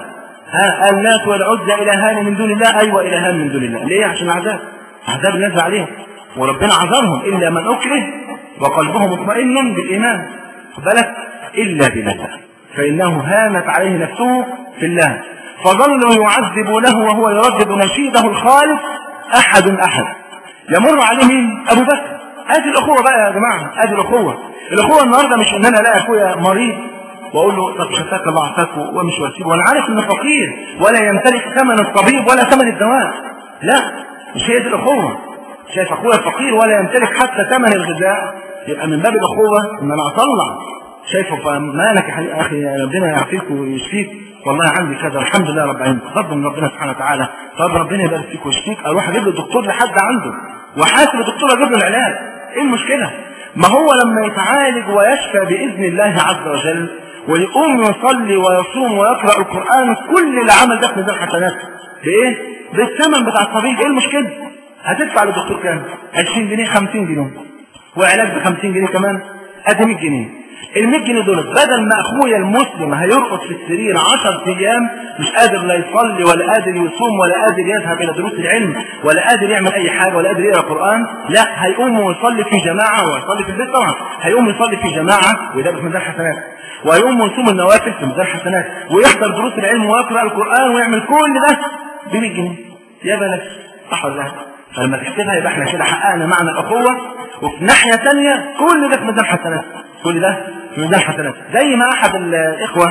ها اللات والعزى إلهان من دون الله أيوة إلهان من دون الله ليه عشان العذاب عذاب نزل عليهم وربنا عذرهم إلا من أكره وقلبه مطمئن بالإيمان خد بالك إلا بالله فإنه هانت عليه نفسه في الله فظلوا يعذبونه وهو يردد نشيده الخالص أحد أحد يمر عليه مين؟ أبو بكر ادي الاخوه بقى يا جماعه ادي الاخوه الاخوه النهارده مش ان انا الاقي اخويا مريض واقول له طب شفاك الله عافاك ومش واسيبه وانا عارف انه فقير ولا يمتلك ثمن الطبيب ولا ثمن الدواء لا مش هي دي الاخوه شايف اخويا فقير ولا يمتلك حتى ثمن الغذاء يبقى من باب الاخوه ان انا اطلع شايفه فمالك يا اخي ربنا يعافيك ويشفيك والله عندي كذا الحمد لله رب العالمين تفضل من ربنا سبحانه وتعالى طب ربنا يبارك فيك ويشفيك اروح اجيب له دكتور لحد عنده وحاسب الدكتور اجيب له العلاج ايه المشكله ما هو لما يتعالج ويشفى باذن الله عز وجل ويقوم يصلي ويصوم ويقرا القران كل اللي عمل ده في ميزان حسناته بايه بالثمن بتاع الطبيب ايه المشكله هتدفع للدكتور كام 20 جنيه 50 جنيه وعلاج ب 50 جنيه كمان ادي 100 جنيه ال 100 جنيه دول بدل ما اخويا المسلم هيرقص في السرير 10 ايام مش قادر لا يصلي ولا قادر يصوم ولا قادر يذهب الى دروس العلم ولا قادر يعمل اي حاجه ولا قادر يقرا قران لا هيقوم ويصلي في جماعه ويصلي في البيت طبعا هيقوم يصلي في جماعه وده في ميزان حسنات ويقوم ويصوم النوافل في ميزان حسنات ويحضر دروس العلم ويقرا القران ويعمل كل ده ب 100 جنيه يا بلاش صح ولا لا؟ فلما تحسبها يبقى احنا كده حققنا معنى الاخوه وفي ناحيه ثانيه كل ده في ميزان حسنات كل ده في ميزان حسنات زي ما احد الاخوه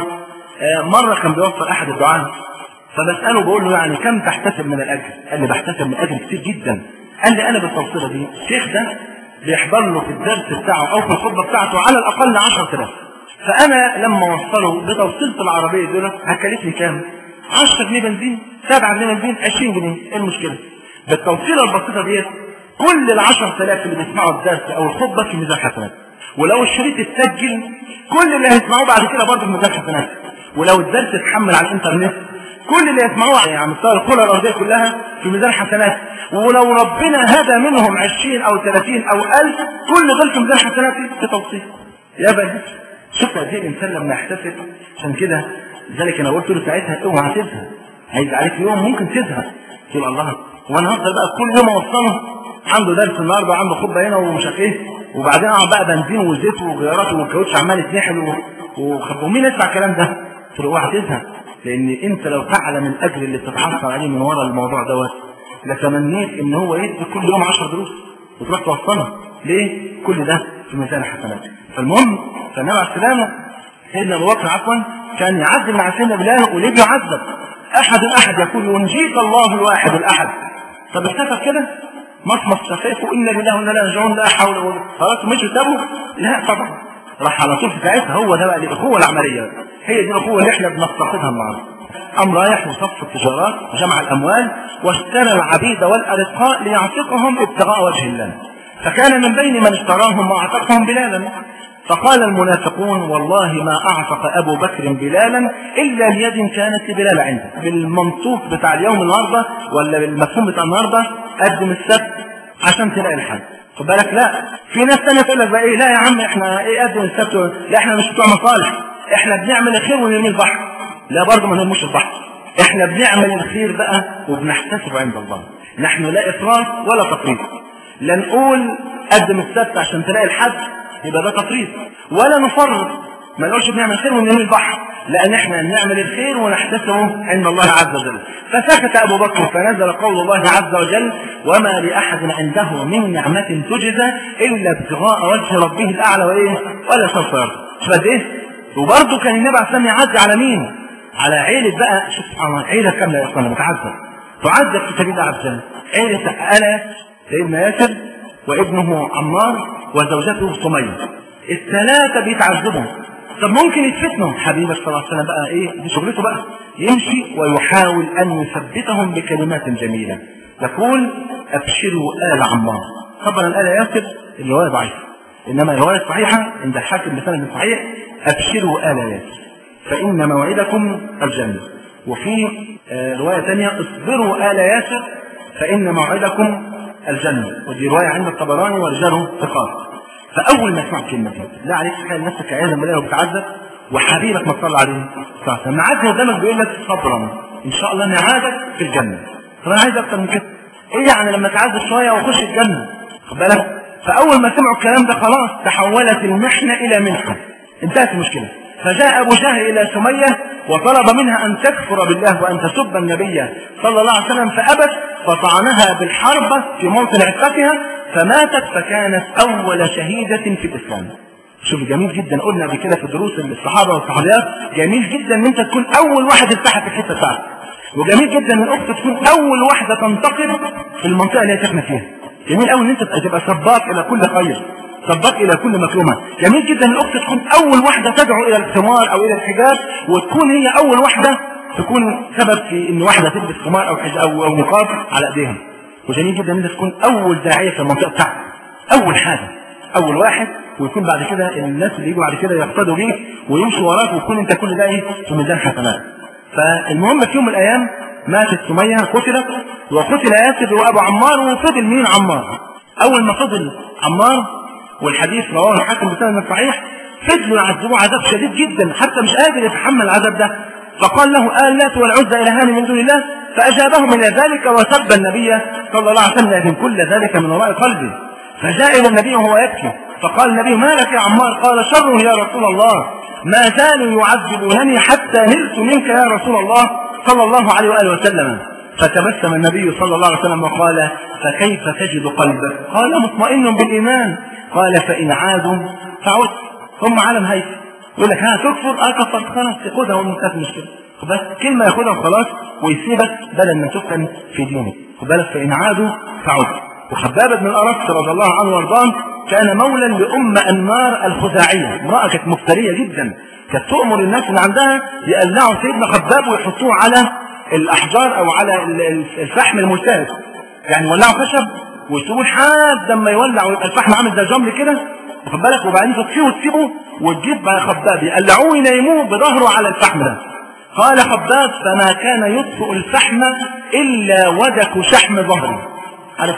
مره كان بيوصل احد الدعاه فبساله بقول له يعني كم تحتسب من الاجر؟ قال لي بحتسب من الاجر كتير جدا قال لي انا بالتوصيله دي الشيخ ده بيحضر له في الدرس بتاعه او في الخطبه بتاعته على الاقل 10000 فانا لما اوصله بتوصيله العربيه دول هكلفني كام؟ 10 جنيه بنزين 7 جنيه بنزين 20 جنيه ايه المشكله؟ بالتوصيله البسيطه ديت كل ال 10000 اللي بيسمعوا الدرس او الخطبه في ميزان حسنات ولو الشريط اتسجل كل اللي هيسمعوه بعد كده برضه في ميزان حسنات ولو الدرس اتحمل على الانترنت كل اللي يسمعوه على مستوى الكره الارضيه كلها في ميزان حسنات ولو ربنا هدى منهم 20 او 30 او 1000 كل دول في ميزان حسنات في توصيل يا بني شوف قد ايه الانسان لما يحتسب عشان كده لذلك انا قلت له ساعتها اوعى تزهق هيجي عليك يوم ممكن تزهق تقول الله وانا هفضل بقى كل يوم اوصله عنده درس النهارده وعنده خطبه هنا ومش عارف ايه وبعدين اقعد بقى بنزين وزيت وغيارات والكاوتش عمال يتنحل ومين يسمع الكلام ده؟ قلت له اوعى تزهق لان انت لو تعلم الاجر اللي بتتحصل عليه من ورا الموضوع دوت لتمنيت ان هو يدي كل يوم 10 دروس وتروح توصلها ليه؟ كل ده في ميزان الحسنات فالمهم فالنبي عليه السلام سيدنا ابو بكر عفوا كان يعذب مع سيدنا بلال وليه بيعذب؟ احد احد يقول ينجيك الله الواحد الاحد طب اكتفى كده مصمص شفافه انا لله وانا لا راجعون لا حول ولا خلاص مش سابه لا طبعا راح على طول في ساعتها هو ده بقى الاخوه العمليه هي دي الاخوه اللي احنا بنفتقدها النهارده قام رايح وصف التجارات وجمع الاموال واشترى العبيد والارقاء ليعتقهم ابتغاء وجه الله فكان من بين من اشتراهم واعتقهم بلالا فقال المنافقون والله ما اعتق ابو بكر بلالا الا ليد كانت لبلال عنده بالمنطوق بتاع اليوم النهارده ولا بالمفهوم بتاع النهارده قدم السبت عشان تلاقي الحل خد بالك لا في ناس ثانيه تقول لك بقى ايه لا يا عم احنا ايه قدم السبت لا احنا مش بتوع مصالح احنا بنعمل الخير ونرمي البحر لا برضه ما نرموش البحر احنا بنعمل الخير بقى وبنحتسب عند الله نحن لا افراط ولا تفريط لا نقول قدم السبت عشان تلاقي الحد يبقى ده تفريط ولا نفرط ما نقولش بنعمل خير ونرمي البحر لان احنا نعمل الخير ونحتسبه عند الله عز وجل فسكت ابو بكر فنزل قول الله عز وجل وما لاحد عنده من نعمه تجزى الا ابتغاء وجه ربه الاعلى وايه ولا سوف يرضى شوف قد ايه وبرضه كان النبي عليه الصلاه يعدي على مين على عيله بقى شوف سبحان الله عيله كامله يا اخوانا متعذب تعذب في سبيل الله عز وجل عيله انا سيدنا ياسر وابنه عمار وزوجته سميه الثلاثه بيتعذبوا طب ممكن يتفتنوا حبيبك صلى الله عليه وسلم بقى ايه دي شغلته بقى يمشي ويحاول ان يثبتهم بكلمات جميله يقول ابشروا ال عمار طبعا ال ياسر الروايه ضعيفه انما الروايه الصحيحه عند الحاكم بسند صحيح ابشروا ال ياسر فان موعدكم الجنه وفي آه، روايه ثانيه اصبروا ال ياسر فان موعدكم الجنه ودي روايه عند الطبراني ورجاله ثقات فاول ما يسمع الكلمه دي لا عليك تخيل نفسك عياذا بالله وبتعذب وحبيبك ما تصلى عليه صلى الله عليه وسلم معاك قدامك بيقول لك صبرا ان شاء الله نعادك في الجنه طب انا عايز اكتر من كده ايه يعني لما تعذب شويه واخش الجنه خد بالك فاول ما سمعوا الكلام ده خلاص تحولت المحنه الى منحه انتهت المشكله فجاء ابو جهل الى سميه وطلب منها ان تكفر بالله وان تسب النبي صلى الله عليه وسلم فابت فطعنها بالحربه في موطن عفتها فماتت فكانت اول شهيده في الاسلام شوف جميل جدا قلنا قبل كده في دروس الصحابه والصحابيات جميل جدا ان انت تكون اول واحد التحت في الحته بتاعتك وجميل جدا ان الاخت تكون اول واحده تنتقل في المنطقه اللي هي ساكنه فيها جميل قوي ان انت تبقى سباق الى كل خير سباق الى كل مكرمه جميل جدا ان الاخت تكون اول واحده تدعو الى الخمار او الى الحجاب وتكون هي اول واحده تكون سبب في ان واحده تلبس خمار او حجاب او, أو نقاب على ايديها وجميل جدا ان انت تكون اول داعيه في المنطقه بتاعتك اول حاجه اول واحد ويكون بعد كده الناس اللي يجوا بعد كده يقتدوا بيك ويمشوا وراك ويكون انت كل ده ايه في ميزان حسنات فالمهم في يوم من الايام ماتت سميه قتلت وقتل ياسر وابو عمار وفضل مين عمار اول ما فضل عمار والحديث رواه الحاكم بسند صحيح فضلوا يعذبوه عذاب شديد جدا حتى مش قادر يتحمل العذاب ده فقال له آلات والعزى إلهان من دون الله فأجابهم إلى ذلك وسب النبي صلى الله عليه وسلم لكن كل ذلك من وراء قلبه فجاء إلى النبي وهو يبكي فقال النبي ما لك يا عمار قال شر يا رسول الله ما زالوا يعذبونني حتى نلت منك يا رسول الله صلى الله عليه وآله وسلم فتبسم النبي صلى الله عليه وسلم وقال فكيف تجد قلبك قال مطمئن بالإيمان قال فإن عادوا فعد ثم علم هيك يقول لك ها تكفر اه كفرت خلاص خدها وانتهت المشكله بس كلمه ياخدها وخلاص ويسيبك بدل ما تفتن في دينك خد بالك فان عادوا فعد وخباب بن الارس رضي الله عنه وارضاه كان مولا لام انمار الخزاعيه امراه كانت مفتريه جدا كانت تؤمر الناس اللي عندها يقلعوا سيدنا خباب ويحطوه على الاحجار او على الفحم الملتهب يعني يولعوا خشب ويسيبوه لحد لما يولع ويبقى الفحم عامل زي الجمر كده واخد بالك وبعدين تطفيه وتسيبه وتجيب بقى خباب يقلعوه ينيموه بظهره على الفحم ده قال خباب فما كان يطفئ الفحم الا ودك شحم ظهره عارف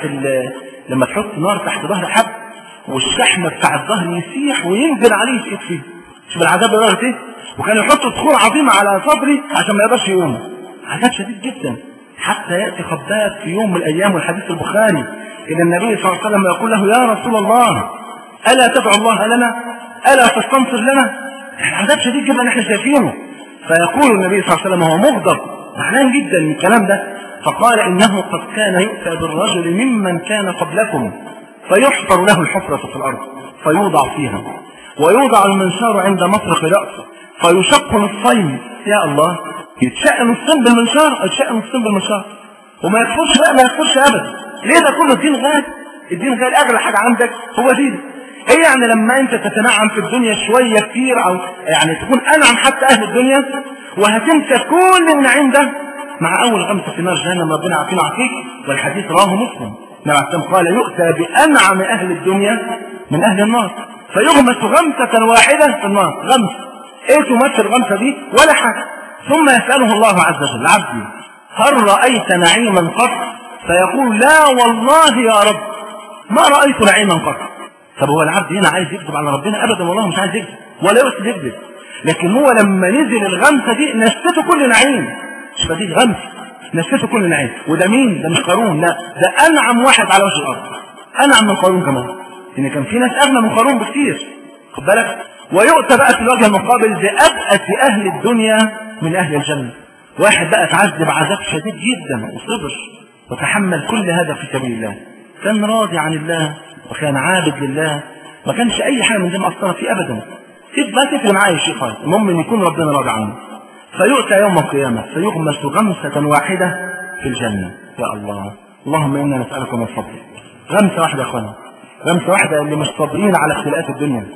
لما تحط نار تحت ظهر حد والشحم بتاع الظهر يسيح وينزل عليه يسيح فيه شوف العذاب لدرجه ايه وكان يحط صخور عظيمه على صدري عشان ما يقدرش يقوم عذاب شديد جدا حتى ياتي خباب في يوم من الايام والحديث البخاري الى النبي صلى الله عليه وسلم يقول له يا رسول الله الا تدعو الله لنا الا تستنصر لنا عذاب شديد جدا احنا شايفينه فيقول النبي صلى الله عليه وسلم وهو مغضب زعلان جدا من الكلام ده فقال انه قد كان يؤتى بالرجل ممن كان قبلكم فيحفر له الحفرة في الأرض فيوضع فيها ويوضع المنشار عند مطرق رأسه فيشق نصين يا الله يتشق نصين بالمنشار يتشق نصين بالمنشار وما يكفرش لا ما يكفرش ابدا ليه ده كله الدين غالي الدين غالي اغلى حاجه عندك هو دين ايه يعني لما انت تتنعم في الدنيا شويه كتير او يعني تكون انعم حتى اهل الدنيا وهتنسى كل النعيم ده مع اول غمسه في نار جهنم ربنا يعافينا ويعافيك والحديث رواه مسلم النبي عليه قال يؤتى بانعم اهل الدنيا من اهل النار فيغمس غمسه واحده في النار غمس ايه تمثل الغمسه دي ولا حاجه ثم يساله الله عز وجل عبدي هل رايت نعيما قط فيقول لا والله يا رب ما رايت نعيما قط طب هو العبد هنا عايز يكذب على ربنا ابدا والله مش عايز يكذب ولا يقصد يكذب لكن هو لما نزل الغمسه دي نسته كل نعيم مش فدي غمس نسته كل نعيم وده مين ده مش قارون لا ده انعم واحد على وجه الارض انعم من قارون كمان ان كان في ناس اغنى من قارون بكثير خد بالك ويؤتى بقى في الوجه المقابل بأبأس أهل الدنيا من أهل الجنة واحد بقى اتعذب عذاب شديد جدا وصبر وتحمل كل هذا في سبيل الله كان راضي عن الله وكان عابد لله ما كانش أي حاجة من دي مأثرة فيه أبدا سيب ما تفرق معايا يا شيخ المهم ان يكون ربنا راضي عنه فيؤتى يوم القيامة فيغمس غمسة واحدة في الجنة يا الله اللهم إنا نسألك من فضلك غمسة واحدة يا أخوانا غمسة واحدة اللي مش صابرين على اختلاف الدنيا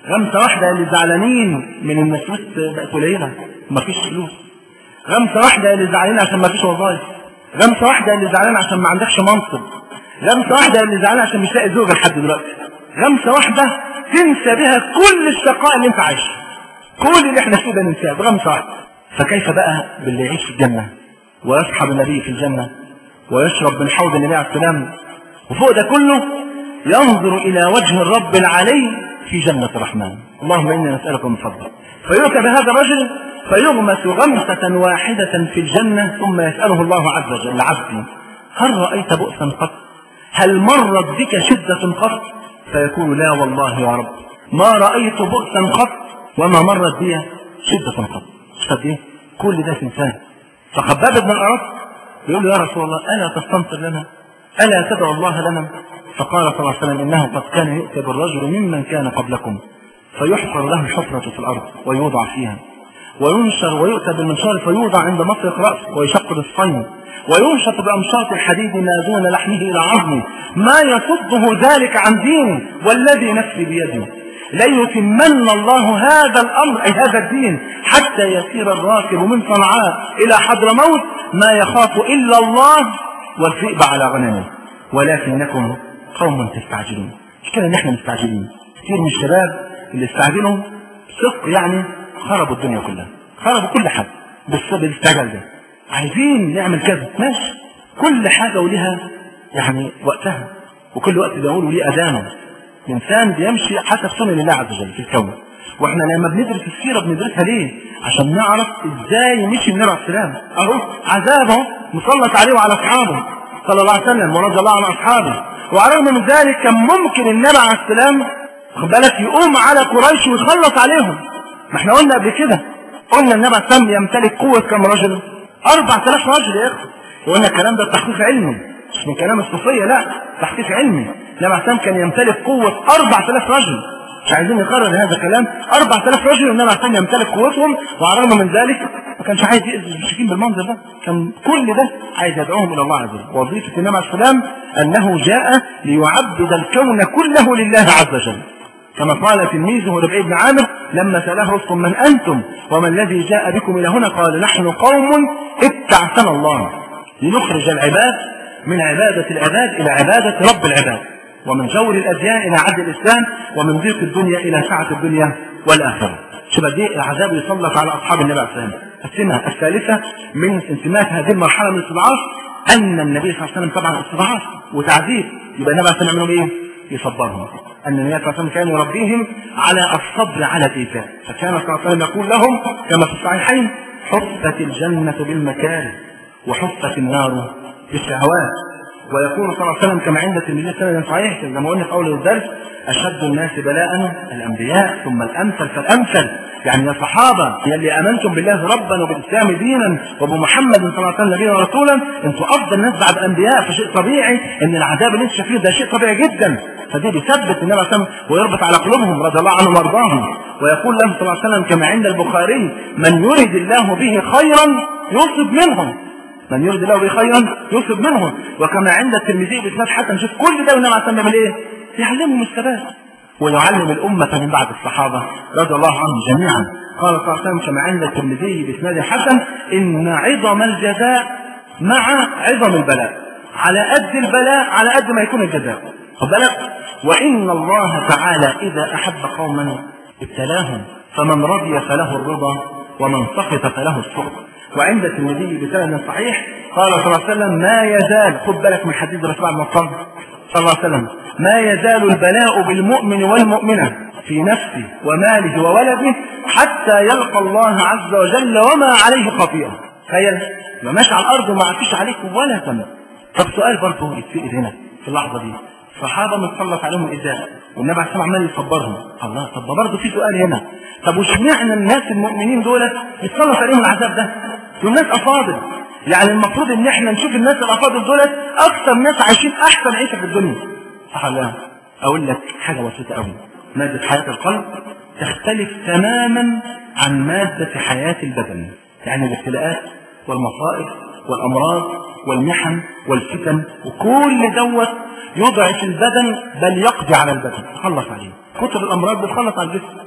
غمسة واحدة اللي زعلانين من ان الفلوس بقت قليلة مفيش فلوس غمسة واحدة اللي زعلانين عشان مفيش وظائف غمسة واحدة اللي زعلان عشان ما عندكش منصب غمسة واحدة اللي زعلان عشان مش لاقي زوجة لحد دلوقتي غمسة واحدة تنسى بها كل الشقاء اللي انت عايشه كل اللي احنا فيه ده ننساه بغمسة واحدة فكيف بقى باللي يعيش في الجنة ويصحب النبي في الجنة ويشرب من حوض النبي عليه السلام وفوق ده كله ينظر إلى وجه الرب العلي في جنة الرحمن اللهم إنا نسألك من فضلك فيؤتى بهذا الرجل فيغمس غمسة واحدة في الجنة ثم يسأله الله عز وجل عبدي هل رأيت بؤسا قط هل مرت بك شدة قط فيقول لا والله يا رب ما رأيت بؤسا قط وما مرت بي شدة قط مش قد ايه كل ده في انسان فخباب بن الأرض يقول له يا رسول الله ألا تستنصر لنا ألا تدعو الله لنا فقال صلى الله عليه وسلم إنه قد كان يؤتى بالرجل ممن كان قبلكم فيحفر له الحفرة في الأرض ويوضع فيها وينشر ويؤتى بالمنشار فيوضع عند مطرق رأسه ويشق بالصين وينشط بأمشاط الحديد ما دون لحمه إلى عظمه ما يصده ذلك عن دينه والذي نفسي بيده ليتمن الله هذا الأمر أي هذا الدين حتى يسير الراكب من صنعاء إلى حضرموت ما يخاف إلا الله والذئب على غنمه ولكنكم قوم تستعجلون مش كده ان احنا مستعجلين كثير من الشباب اللي استعجلوا صدق يعني خربوا الدنيا كلها خربوا كل حاجه بالسبب الاستعجال ده عايزين نعمل كذا ماشي كل حاجه ولها يعني وقتها وكل وقت بيقول وليه اذانه الانسان بيمشي حسب سنن الله عز وجل في الكون واحنا لما بندرس السيره بندرسها ليه عشان نعرف ازاي مشي النبي عليه السلام اهو عذاب اهو مسلط عليه وعلى اصحابه صلى الله عليه وسلم ورضي الله عن اصحابه وعلى الرغم من ذلك كان ممكن النبي عليه السلام خد بالك يقوم على قريش ويخلص عليهم ما احنا قلنا قبل كده قلنا النبي عليه السلام يمتلك قوه كم رجل 4000 رجل يا اخي وقلنا الكلام ده تحقيق علمي مش من كلام الصوفيه لا تحقيق علمي النبي عليه السلام كان يمتلك قوه 4000 رجل مش عايزين نكرر هذا الكلام 4000 رجل والنبي عليه السلام يمتلك قوتهم وعلى الرغم من ذلك ما كانش عايز يأذي المشركين بالمنظر ده كان كل ده عايز يدعوهم الى الله عز وجل وظيفه النبي عليه السلام انه جاء ليعبد الكون كله لله عز وجل كما قال تلميذه ربيع بن عامر لما سأله رستم من أنتم وما الذي جاء بكم إلى هنا قال نحن قوم ابتعثنا الله لنخرج العباد من عبادة العباد إلى عبادة رب العباد ومن جور الأديان إلى عدل الإسلام ومن ضيق الدنيا إلى سعة الدنيا والآخرة شبه دي العذاب يسلط على أصحاب النبي عليه السلام السمة الثالثة من سمات هذه المرحلة من الاستضعاف أن النبي صلى الله عليه وسلم طبعا استضعاف وتعذيب يبقى النبي عليه السلام يعملوا إيه؟ يصبرهم أن النبي صلى الله عليه وسلم كان يربيهم على الصبر على الإيثار فكان صلى الله عليه وسلم يقول لهم كما في الصحيحين حفت الجنة بالمكاره وحفت النار بالشهوات ويقول صلى الله عليه وسلم كما عند الترمذي سند صحيح كما قلنا في اول الدرس اشد الناس بلاء الانبياء ثم الامثل فالامثل يعني يا صحابه يا اللي امنتم بالله ربا وبالاسلام دينا وبمحمد صلى الله عليه وسلم نبيا ورسولا انتم افضل الناس بعد الانبياء فشيء طبيعي ان العذاب اللي انت شايفيه ده شيء طبيعي جدا فدي بيثبت النبي عليه الصلاه ويربط على قلوبهم رضي الله عنهم وارضاهم ويقول له صلى الله عليه وسلم كما عند البخاري من يرد الله به خيرا يصب منهم من يرد الله به خيرا يصب منهم وكما عند الترمذي باسناد حسن شوف كل ده والنبي عليه الصلاه والسلام ايه؟ يعلمهم الثبات ويعلم الأمة من بعد الصحابة رضي الله عنهم جميعا قال صلى الله عليه وسلم كما عند الترمذي بإسناد حسن إن عظم الجزاء مع عظم البلاء على قد البلاء على قد ما يكون الجزاء خد بالك وإن الله تعالى إذا أحب قوما ابتلاهم فمن رضي فله الرضا ومن سخط فله السخط وعند الترمذي بسند صحيح قال صلى الله عليه وسلم ما يزال خد بالك من حديث رسول الله صلى الله عليه وسلم ما يزال البلاء بالمؤمن والمؤمنة في نفسه وماله وولده حتى يلقى الله عز وجل وما عليه خطيئة تخيل ما ماشي على الأرض وما عفيش عليك ولا ذنب طب سؤال برضه يتسأل هنا في اللحظة دي صحابة متسلط عليهم الإزاء والنبي عليه الصلاة عمال يصبرهم الله طب برضه في سؤال هنا طب واشمعنى الناس المؤمنين دول يتسلط عليهم العذاب ده دول ناس أفاضل يعني المفروض ان احنا نشوف الناس الافاضل دول اكثر ناس عايشين احسن عيشه في الدنيا صح ولا اقول لك حاجه بسيطه قوي ماده حياه القلب تختلف تماما عن ماده حياه البدن يعني الابتلاءات والمصائب والامراض والمحن والفتن وكل دوت يضعف البدن بل يقضي على البدن يخلص عليه كتر الامراض بتخلص على الجسم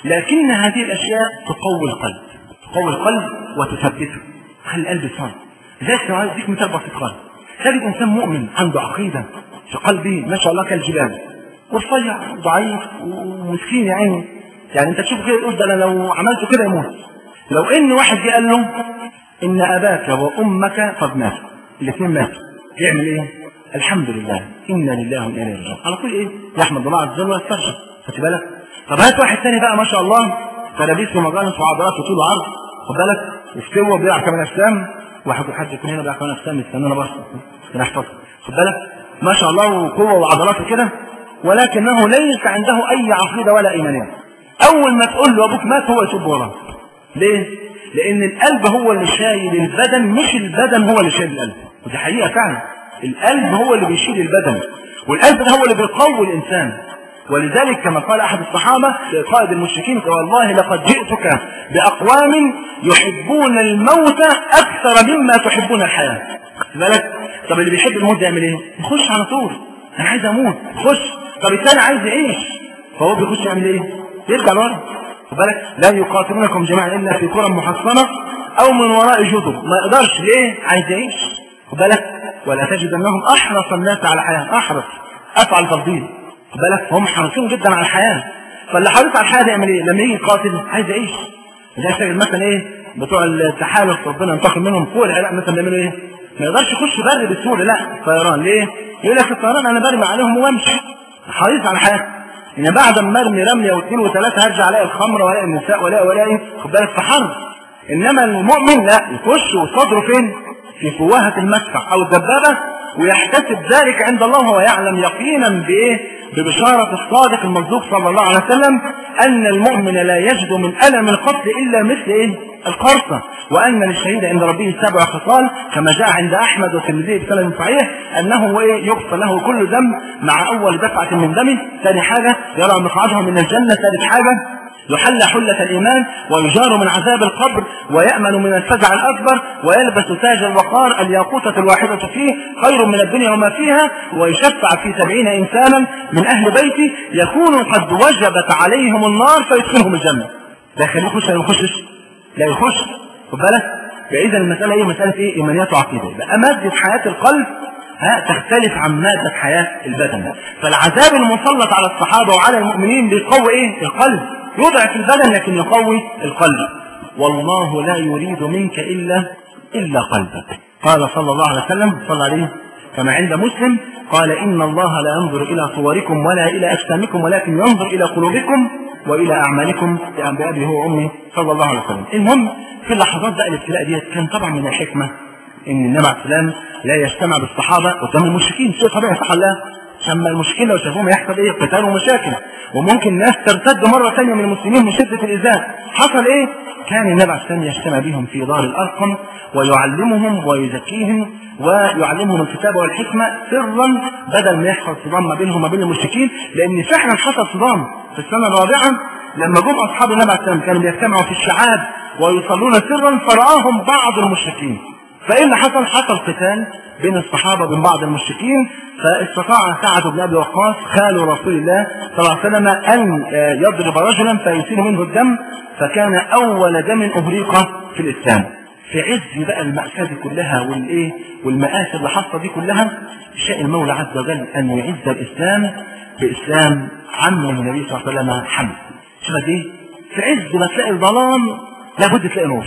لكن هذه الاشياء تقوي القلب تقوي القلب وتثبته خلي القلب صار لذلك لو عايز اديك مثال بسيط خالص تجد انسان مؤمن عنده عقيده في قلبه ما شاء الله كالجبال ورفيع ضعيف ومسكين يا عيني يعني انت تشوف كده تقول ده انا لو عملته كده يموت لو ان واحد جه قال له ان اباك وامك قد ماتوا الاثنين ماتوا يعمل ايه؟ الحمد لله انا لله وانا اليه راجعون على طول ايه؟ يحمد الله عز وجل ويسترجع خدت بالك؟ طب هات واحد ثاني بقى ما شاء الله تلابيس ومجانس وعضلات وطول وعرض خد بالك واستوى وبيلعب كمان اجسام واحد حد يكون هنا بيلعب كمان اجسام يستنونا بس عشان احفظ خد بالك ما شاء الله وقوه وعضلات وكده ولكنه ليس عنده اي عقيده ولا ايمانيه اول ما تقول له ابوك مات هو يتوب وراه ليه؟ لان القلب هو اللي شايل البدن مش البدن هو اللي شايل القلب ودي حقيقه فعلا القلب هو اللي بيشيل البدن والقلب ده هو اللي بيقوي الانسان ولذلك كما قال احد الصحابه لقائد المشركين والله لقد جئتك باقوام يحبون الموت اكثر مما تحبون الحياه خد بالك طب اللي بيحب الموت ده يعمل ايه يخش على طول انا عايز اموت خش طب الثاني عايز يعيش فهو بيخش يعمل ايه يرجع لورا خد بالك لا يقاتلونكم جميعا الا في قرى محصنه او من وراء جدر ما يقدرش ليه عايز يعيش خد بالك ولا تجدنهم احرص الناس على الحياه احرص افعل تفضيل خد بالك هم حريصين جدا على الحياه فاللي حريص على الحياه ده يعمل ايه لما يجي يقاتل عايز يعيش زي شايف مثلا ايه بتوع التحالف ربنا ينتقم منهم فوق العراق مثلا بيعملوا ايه ما يقدرش يخش بر بسهوله لا طيران ليه يقول لك الطيران انا برمي عليهم وامشي حريص على حياتي ان بعد ما ارمي رميه واثنين وثلاثه هرجع الاقي الخمر والاقي النساء والاقي والاقي خد بالك في حرب انما المؤمن لا يخش وصدره فين في فواهه المدفع او الدبابه ويحتسب ذلك عند الله وهو يعلم يقينا بايه ببشارة الصادق المصدوق صلى الله عليه وسلم أن المؤمن لا يجد من ألم القتل إلا مثل إيه؟ القرصة وأن للشهيد عند ربه سبع خصال كما جاء عند أحمد والترمذي بسند صحيح أنه إيه يغفر له كل ذنب مع أول دفعة من دمه ثاني حاجة يرى مقعده من الجنة ثالث حاجة يحل حلة الإيمان ويجار من عذاب القبر ويأمن من الفزع الأكبر ويلبس تاج الوقار الياقوتة الواحدة فيه خير من الدنيا وما فيها ويشفع في سبعين إنسانا من أهل بيته يكون قد وجبت عليهم النار فيدخلهم الجنة ده يخليه يخش ولا ما يخشش؟ لا يخش خد بالك فإذا المسألة إيه؟ مسألة إيه؟ إيمانيات وعقيدة يبقى مادة حياة القلب ها تختلف عن مادة حياة البدن فالعذاب المسلط على الصحابة وعلى المؤمنين بيقوي إيه؟ القلب يضعف البدن لكن يقوي القلب والله لا يريد منك إلا إلا قلبك قال صلى الله عليه وسلم صلى عليه كما عند مسلم قال إن الله لا ينظر إلى صوركم ولا إلى أجسامكم ولكن ينظر إلى قلوبكم وإلى أعمالكم بأبي هو وأمي صلى الله عليه وسلم المهم في اللحظات بقى الابتلاء ديت كان طبعا من الحكمة إن النبي عليه السلام لا يجتمع بالصحابة قدام المشركين شيء طبيعي صح الله عشان المشكلة لو شافوهم يحصل ايه قتال ومشاكل وممكن ناس ترتد مرة ثانية من المسلمين من شدة الإزاء حصل ايه كان النبي عليه السلام يجتمع بهم في دار الأرقم ويعلمهم ويزكيهم ويعلمهم الكتاب والحكمة سرا بدل ما يحصل صدام ما بينهم وما بين المشركين لأن فعلا حصل صدام في السنة الرابعة لما جم أصحاب النبي عليه السلام كانوا بيجتمعوا في الشعاب ويصلون سرا فرآهم بعض المشركين فإيه اللي حصل؟ حصل قتال بين الصحابة وبين بعض المشركين فاستطاع سعد بن أبي وقاص خال رسول الله صلى الله عليه وسلم أن يضرب رجلا فيسيل منه الدم فكان أول دم أهريق في الإسلام في عز بقى المأساة دي كلها والإيه والمآسي اللي حصل دي كلها شاء المولى عز وجل أن يعز الإسلام بإسلام عم النبي صلى الله عليه وسلم حمد شوف قد إيه في عز ما تلاقي الظلام لابد تلاقي نور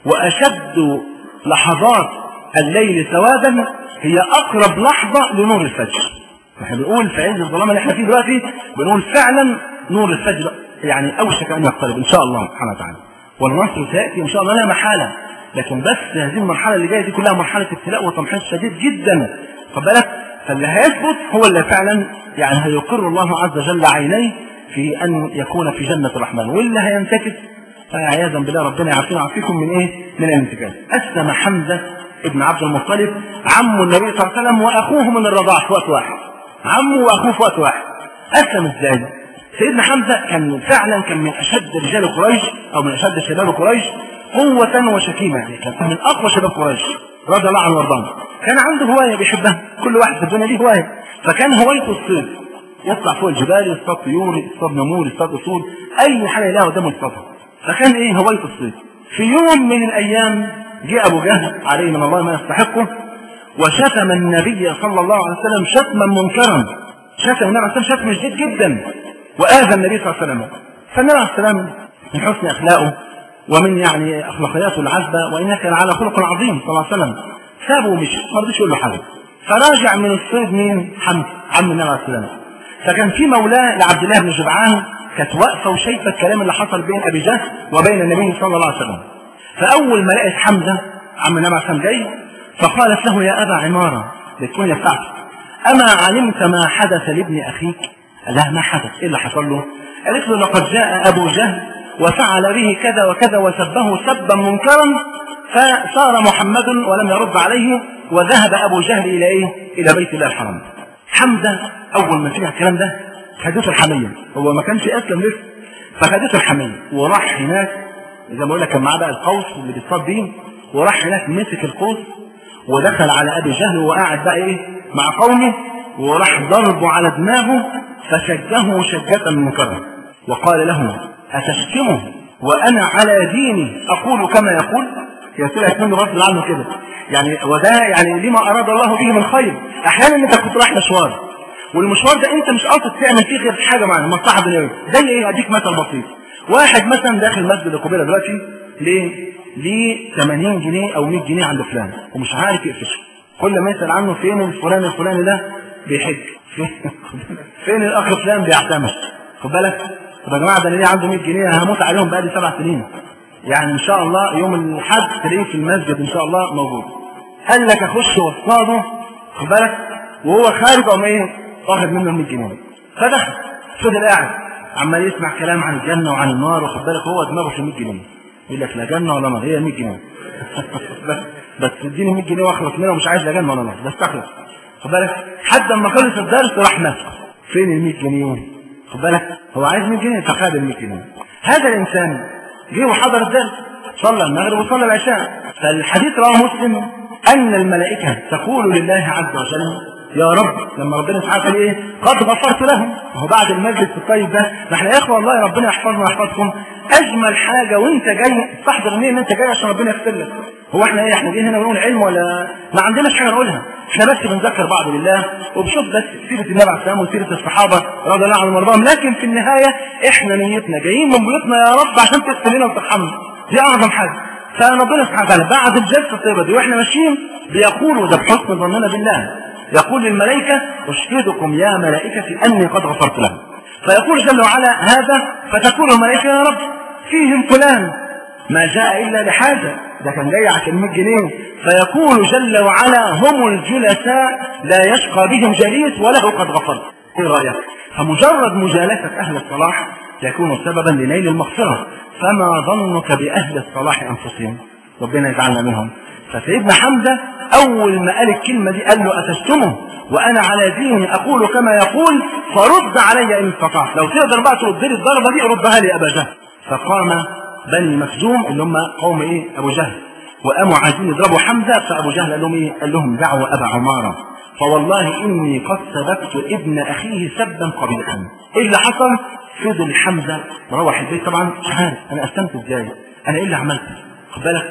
وأشد لحظات الليل سوادا هي اقرب لحظه لنور الفجر احنا بنقول في عز الظلام اللي احنا فيه دلوقتي بنقول فعلا نور الفجر يعني اوشك ان يقترب ان شاء الله سبحانه وتعالى والنصر سياتي ان شاء الله لا محاله لكن بس هذه المرحله اللي جايه دي كلها مرحله ابتلاء وتمحيص شديد جدا خد بالك فاللي هيثبت هو اللي فعلا يعني هيقر الله عز وجل عينيه في ان يكون في جنه الرحمن واللي هينتكس فعياذا بالله ربنا يعافينا ويعافيكم من ايه؟ من الانتكاس. اسلم حمزه ابن عبد المطلب عم النبي صلى الله عليه وسلم واخوه من الرضاعه في وقت واحد. عمه واخوه في وقت واحد. اسلم ازاي؟ سيدنا حمزه كان فعلا كان من اشد رجال قريش او من اشد شباب قريش قوة وشكيمة يعني كان من اقوى شباب قريش رضي الله عنه وارضاه. كان عنده هواية بيحبها، كل واحد في الدنيا ليه هواية. فكان هوايته الصيد. يطلع فوق الجبال يصطاد طيور يصطاد نمور يصطاد اسود اي حاجه يلاقيها قدامه يصطادها فكان ايه هوايه الصيد في يوم من الايام جاء ابو جهل عليه من الله ما يستحقه وشتم النبي صلى الله عليه وسلم شتما منكرا شتم النبي عليه الصلاه والسلام شتم شديد جدا واذى النبي صلى الله عليه وسلم فالنبي عليه السلام من حسن اخلاقه ومن يعني اخلاقياته العذبه وانك لعلى خلق عظيم صلى الله عليه وسلم سابه ومشي ما رضيش يقول له حاجه فراجع من الصيد مين حمزه عم النبي عليه السلام فكان في مولاه لعبد الله بن جدعان كانت واقفه وشايفه الكلام اللي حصل بين ابي جهل وبين النبي صلى الله عليه وسلم فاول ما لقيت حمزه عم النبي عليه السلام جاي فقالت له يا ابا عماره بالكنيه بتاعته اما علمت ما حدث لابن اخيك؟ قال لها ما حدث ايه اللي حصل له؟ قالت له لقد جاء ابو جهل وفعل به كذا وكذا وسبه سبا منكرا فصار محمد ولم يرد عليه وذهب ابو جهل الى ايه؟ الى بيت الله الحرام. حمزه اول ما سمع الكلام ده خدته الحميه هو ما كانش اسلم لسه فخدته الحميه وراح هناك زي ما بقول لك كان معاه بقى القوس اللي بيصطاد بيه وراح هناك مسك القوس ودخل على ابي جهل وقاعد بقى ايه مع قومه وراح ضربه على دماغه فشجه شجة منكرة وقال له أتشتمه وأنا على ديني أقول كما يقول هي طلعت منه غصب عنه كده يعني وده يعني لما أراد الله به من خير أحيانا أنت كنت رايح مشوار والمشوار ده أنت مش قاصد تعمل فيه غير حاجة معينة مصلحة دنيوية زي إيه أديك مثل بسيط واحد مثلا داخل مسجد القبيلة دلوقتي ليه؟ ليه 80 جنيه أو 100 جنيه عند فلان ومش عارف يقفشه كل ما يسأل عنه فين الفلان الفلاني ده بيحج فين الاخ فلان بيعتمر خد بالك طب يا جماعه ده انا ليه عنده 100 جنيه هموت عليهم بقالي سبع سنين يعني ان شاء الله يوم الاحد تلاقيه في المسجد ان شاء الله موجود قال لك اخش واصطاده خد بالك وهو خارج قام ايه واخد منه 100 جنيه فدخل فضل قاعد عمال يسمع كلام عن الجنه وعن النار واخد بالك هو دماغه في 100 جنيه يقول لك لا جنه ولا نار هي 100 جنيه بس بس اديني 100 جنيه واخلص منها ومش عايز لا جنه ولا نار بس اخلص خد بالك حد اما خلص الدرس راح ماسكه فين ال 100 جنيه خد بالك هو عايز 100 جنيه فخد ال 100 جنيه هذا الانسان جه وحضر الدرس صلى المغرب وصلى العشاء فالحديث رواه مسلم ان الملائكه تقول لله عز وجل يا رب لما ربنا سبحانه قال ايه قد غفرت لهم هو بعد المجلس الطيب ده ما احنا يا اخوه والله ربنا يحفظنا ويحفظكم اجمل حاجه وانت جاي تحضر منين ان انت جاي عشان ربنا يغفر لك هو احنا ايه احنا جايين هنا بنقول علم ولا ما عندناش حاجه نقولها احنا بس بنذكر بعض بالله وبشوف بس سيره النبي عليه السلام وسيره الصحابه رضي الله عنهم وارضاهم لكن في النهايه احنا نيتنا جايين من بيوتنا يا رب عشان تغفر لنا وترحمنا دي اعظم حاجه فربنا سبحانه وتعالى بعد الجلسه الطيبه دي واحنا ماشيين بيقولوا ده بحسن ظننا بالله يقول للملائكة أشهدكم يا ملائكتي أني قد غفرت لهم فيقول جل وعلا هذا فتقول الملائكة يا رب فيهم فلان ما جاء إلا لحاجة ده كان جاي عشان 100 جنيه فيقول جل وعلا هم الجلساء لا يشقى بهم جليس وله قد غفرت ايه رأيك فمجرد مجالسة أهل الصلاح يكون سببا لنيل المغفرة فما ظنك بأهل الصلاح أنفسهم ربنا يجعلنا منهم فسيدنا حمزة أول ما قال الكلمة دي قال له أتشتمه وأنا على ديني أقول كما يقول فرد علي إن استطعت لو تقدر بقى ترد لي الضربة دي ردها لي أبا جهل فقام بني مخزوم اللي هم قوم إيه أبو جهل وقاموا عايزين يضربوا حمزة فأبو جهل قال لهم إيه قال لهم دعوا أبا عمارة فوالله إني قد سببت ابن أخيه سبا قبيحا إيه اللي حصل فضل حمزة مروح البيت طبعا مش عارف أنا أسلمت إزاي أنا إيه اللي عملته خد بالك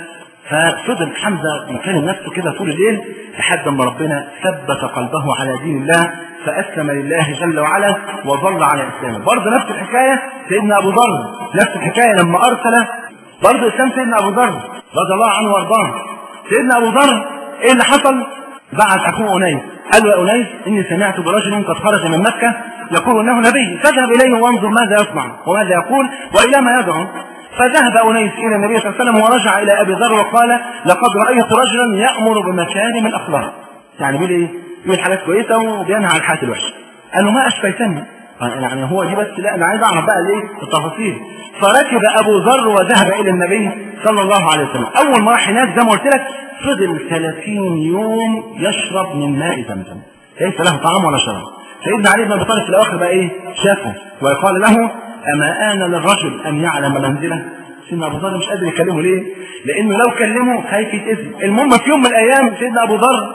ففضل حمزة يكلم نفسه كده طول الليل لحد ما ربنا ثبت قلبه على دين الله فأسلم لله جل وعلا وظل على إسلامه برضه نفس الحكاية سيدنا أبو ذر نفس الحكاية لما أرسل برضه إسلام سيدنا أبو ذر رضي الله عنه وأرضاه سيدنا أبو ذر إيه اللي حصل؟ بعت أخوه أنيس قال له يا أنيس إني سمعت برجل قد خرج من مكة يقول إنه نبي فاذهب إليه وانظر ماذا يصنع وماذا يقول وإلى ما يدعو فذهب أنيس إلى النبي صلى الله عليه وسلم ورجع إلى أبي ذر وقال لقد رأيت رجلا يأمر بمكارم الأخلاق يعني بيقول إيه؟ بيقول حاجات كويسة وبينهى عن الحاجات الوحشة قال له ما أشفيتني يعني هو دي بس لا أنا عايز أعرف بقى ليه التفاصيل فركب أبو ذر وذهب إلى النبي صلى الله عليه وسلم أول ما راح هناك زي ما قلت لك فضل 30 يوم يشرب من ماء زمزم ليس له طعام ولا شراب سيدنا علي بن أبي طالب في الأواخر بقى إيه شافه وقال له أما آن للرجل أن يعلم منزله سيدنا أبو ذر مش قادر يكلمه ليه؟ لأنه لو كلمه خايف يتأذي المهم في يوم من الأيام سيدنا أبو ذر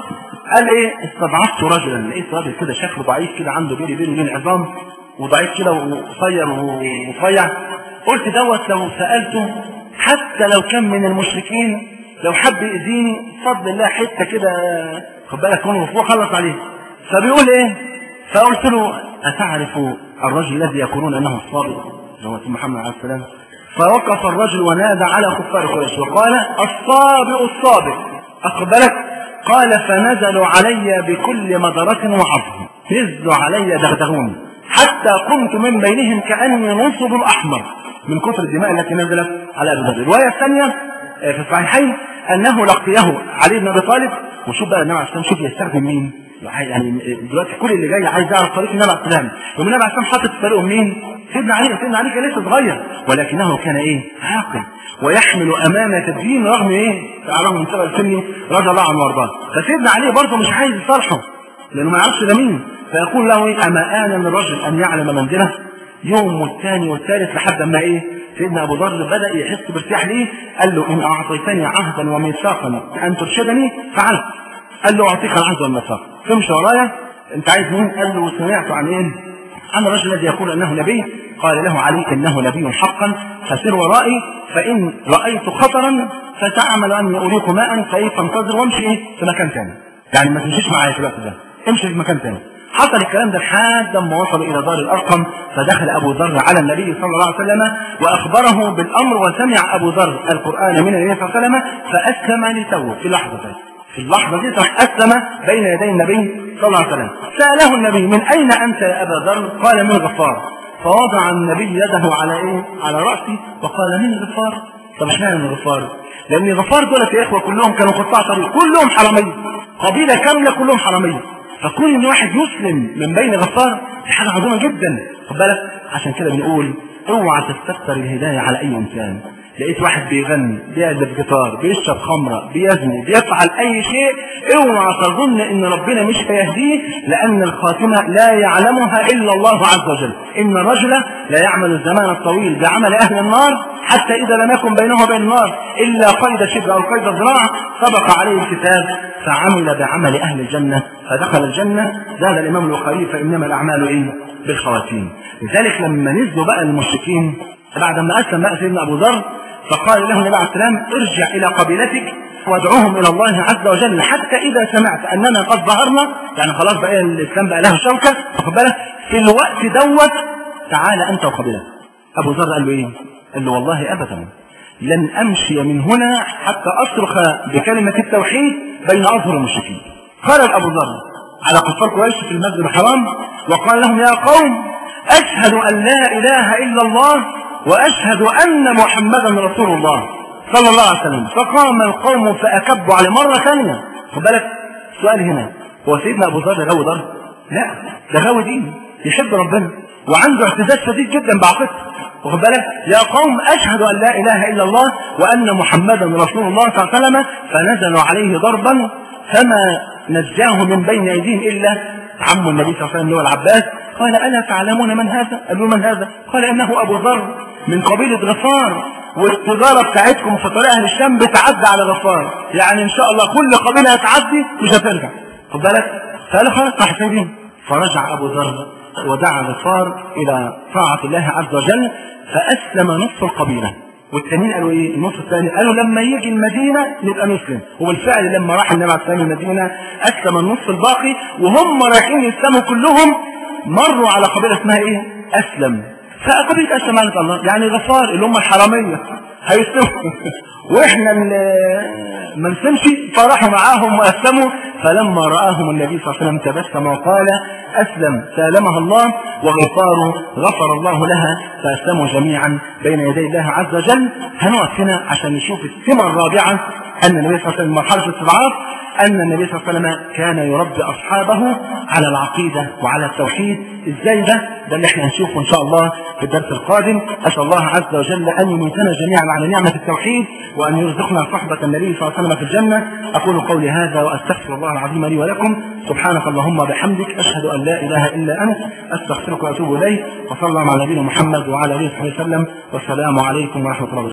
قال ايه استضعفت رجلا لقيت راجل كده شكله ضعيف كده عنده بيني بينه وبين عظام وضعيف كده وقصير ورفيع قلت دوت لو سالته حتى لو كان من المشركين لو حب يأذيني بفضل الله حته كده خد بالك منه وخلص عليه فبيقول ايه فقلت له اتعرف الرجل الذي يقولون انه الصادق اللي هو محمد عليه السلام فوقف الرجل ونادى على كفار قريش وقال الصابئ الصابئ أقبلك قال فنزلوا علي بكل مدرة وعظم نزلوا علي دغدغوني حتى قمت من بينهم كأني نصب أحمر من كثر الدماء التي نزلت على أبي ذر الرواية الثانية في الصحيحين أنه لقيه علي بن أبي طالب وشوف بقى النبي عليه الصلاة شوف يستخدم مين يعني دلوقتي كل اللي جاي عايز يعرف طريق النبي عليه السلام يوم النبي عليه السلام حاطط في طريقه مين؟ سيدنا علي سيدنا علي كان لسه صغير ولكنه كان ايه؟ عاقل ويحمل امانه الدين رغم ايه؟ رغم من سبب سنه رضي الله عنه وارضاه فسيدنا علي برضه مش عايز يصالحه لانه ما يعرفش ده مين فيقول له ايه؟ اما ان للرجل ان يعلم منزله يوم والثاني والثالث لحد ما ايه؟ سيدنا ابو ذر بدا يحس بارتياح ليه؟ قال له ان اعطيتني عهدا وميثاقا ان ترشدني فعلت قال له اعطيك العهد والميثاق تمشي ورايا انت عايز مين؟ قال له سمعت عن ايه؟ عن الرجل الذي يقول انه نبي قال له علي انه نبي حقا فسر ورائي فان رايت خطرا فتعمل اني اريك ماء فايه فانتظر وامشي ايه في مكان ثاني يعني ما تمشيش معايا في الوقت ده امشي في مكان ثاني حصل الكلام ده لحد ما وصلوا الى دار الارقم فدخل ابو ذر على النبي صلى الله عليه وسلم واخبره بالامر وسمع ابو ذر القران من النبي صلى الله عليه وسلم فاسلم لتوه في لحظه في اللحظه دي راح اسلم بين يدي النبي صلى الله عليه وسلم ساله النبي من اين انت يا ابا ذر قال من غفار فوضع النبي يده على ايه على راسي وقال من غفار طب اشمعنى من غفار لان غفار دولت يا اخوه كلهم كانوا قطاع طريق كلهم حراميه قبيله كامله كلهم حراميه فكون ان واحد يسلم من بين غفار دي حاجه عظيمه جدا خد بالك عشان كده بنقول اوعى تستكثر الهدايه على اي انسان لقيت واحد بيغني بيعزف جيتار بيشرب خمره بيزني بيفعل اي شيء اوعى تظن ان ربنا مش هيهديه لان الخاتمه لا يعلمها الا الله عز وجل ان الرجل لا يعمل الزمان الطويل بعمل اهل النار حتى اذا لم يكن بينه وبين النار الا قيد شبر او قيد ذراع سبق عليه الكتاب فعمل بعمل اهل الجنه فدخل الجنه زاد الامام البخاري فانما الاعمال ايه بالخواتيم لذلك لما نزلوا بقى المشركين بعد ما اسلم بقى سيدنا ابو ذر فقال له النبي عليه السلام ارجع الى قبيلتك وادعوهم الى الله عز وجل حتى اذا سمعت اننا قد ظهرنا يعني خلاص بقى الاسلام بقى له شوكه واخد بالك في الوقت دوت تعال انت وقبيلتك ابو ذر قال له ايه؟ قال له والله ابدا لن امشي من هنا حتى اصرخ بكلمه التوحيد بين اظهر المشركين خرج ابو ذر على كفار قريش في المسجد الحرام وقال لهم يا قوم اشهد ان لا اله الا الله واشهد ان محمدا رسول الله صلى الله عليه وسلم فقام القوم فاكبوا عليه مره ثانيه خد بالك سؤال هنا هو سيدنا ابو ذر غاوي ضر؟ لا ده غاوي دين يحب ربنا وعنده اعتزاز شديد جدا بعقيدته واخد بالك يا قوم اشهد ان لا اله الا الله وان محمدا رسول الله صلى الله عليه وسلم فنزلوا عليه ضربا فما نجاه من بين ايديهم الا عم النبي صلى الله عليه وسلم اللي هو العباس قال الا تعلمون من هذا؟ قالوا من هذا؟ قال انه ابو ذر من قبيله غفار والتجاره بتاعتكم في طريق اهل الشام بتعدي على غفار يعني ان شاء الله كل قبيله هتعدي مش هترجع خد بالك؟ فقال خلاص راح سايبين فرجع ابو ذر ودعا غفار الى طاعه الله عز وجل فاسلم نصف القبيله والتانيين قالوا ايه النص الثاني قالوا لما يجي المدينه نبقى نسلم وبالفعل لما راح النبي عليه السلام المدينه اسلم النص الباقي وهم رايحين يسلموا كلهم مروا على قبيله اسمها ايه اسلم فقبيله اسلم قالت الله يعني غفار اللي هم الحراميه هيسلموا واحنا ما نسلمش فراحوا معاهم واسلموا فلما راهم النبي صلى الله عليه وسلم تبسم وقال اسلم سالمها الله وغفار غفر الله لها فاسلموا جميعا بين يدي الله عز وجل هنقف هنا عشان نشوف السمه الرابعه ان النبي صلى الله عليه وسلم مرحله الاستضعاف ان النبي صلى الله عليه وسلم كان يربي اصحابه على العقيده وعلى التوحيد ازاي ده ده اللي احنا هنشوفه ان شاء الله في الدرس القادم اسال الله عز وجل ان يميتنا جميعا على نعمه التوحيد وان يرزقنا صحبه النبي صلى الله عليه وسلم في الجنه اقول قولي هذا واستغفر الله العظيم لي ولكم سبحانك اللهم وبحمدك اشهد ان لا اله الا انت استغفرك واتوب اليك وصلى الله على نبينا محمد وعلى اله وصحبه وسلم والسلام عليكم ورحمه الله وبركاته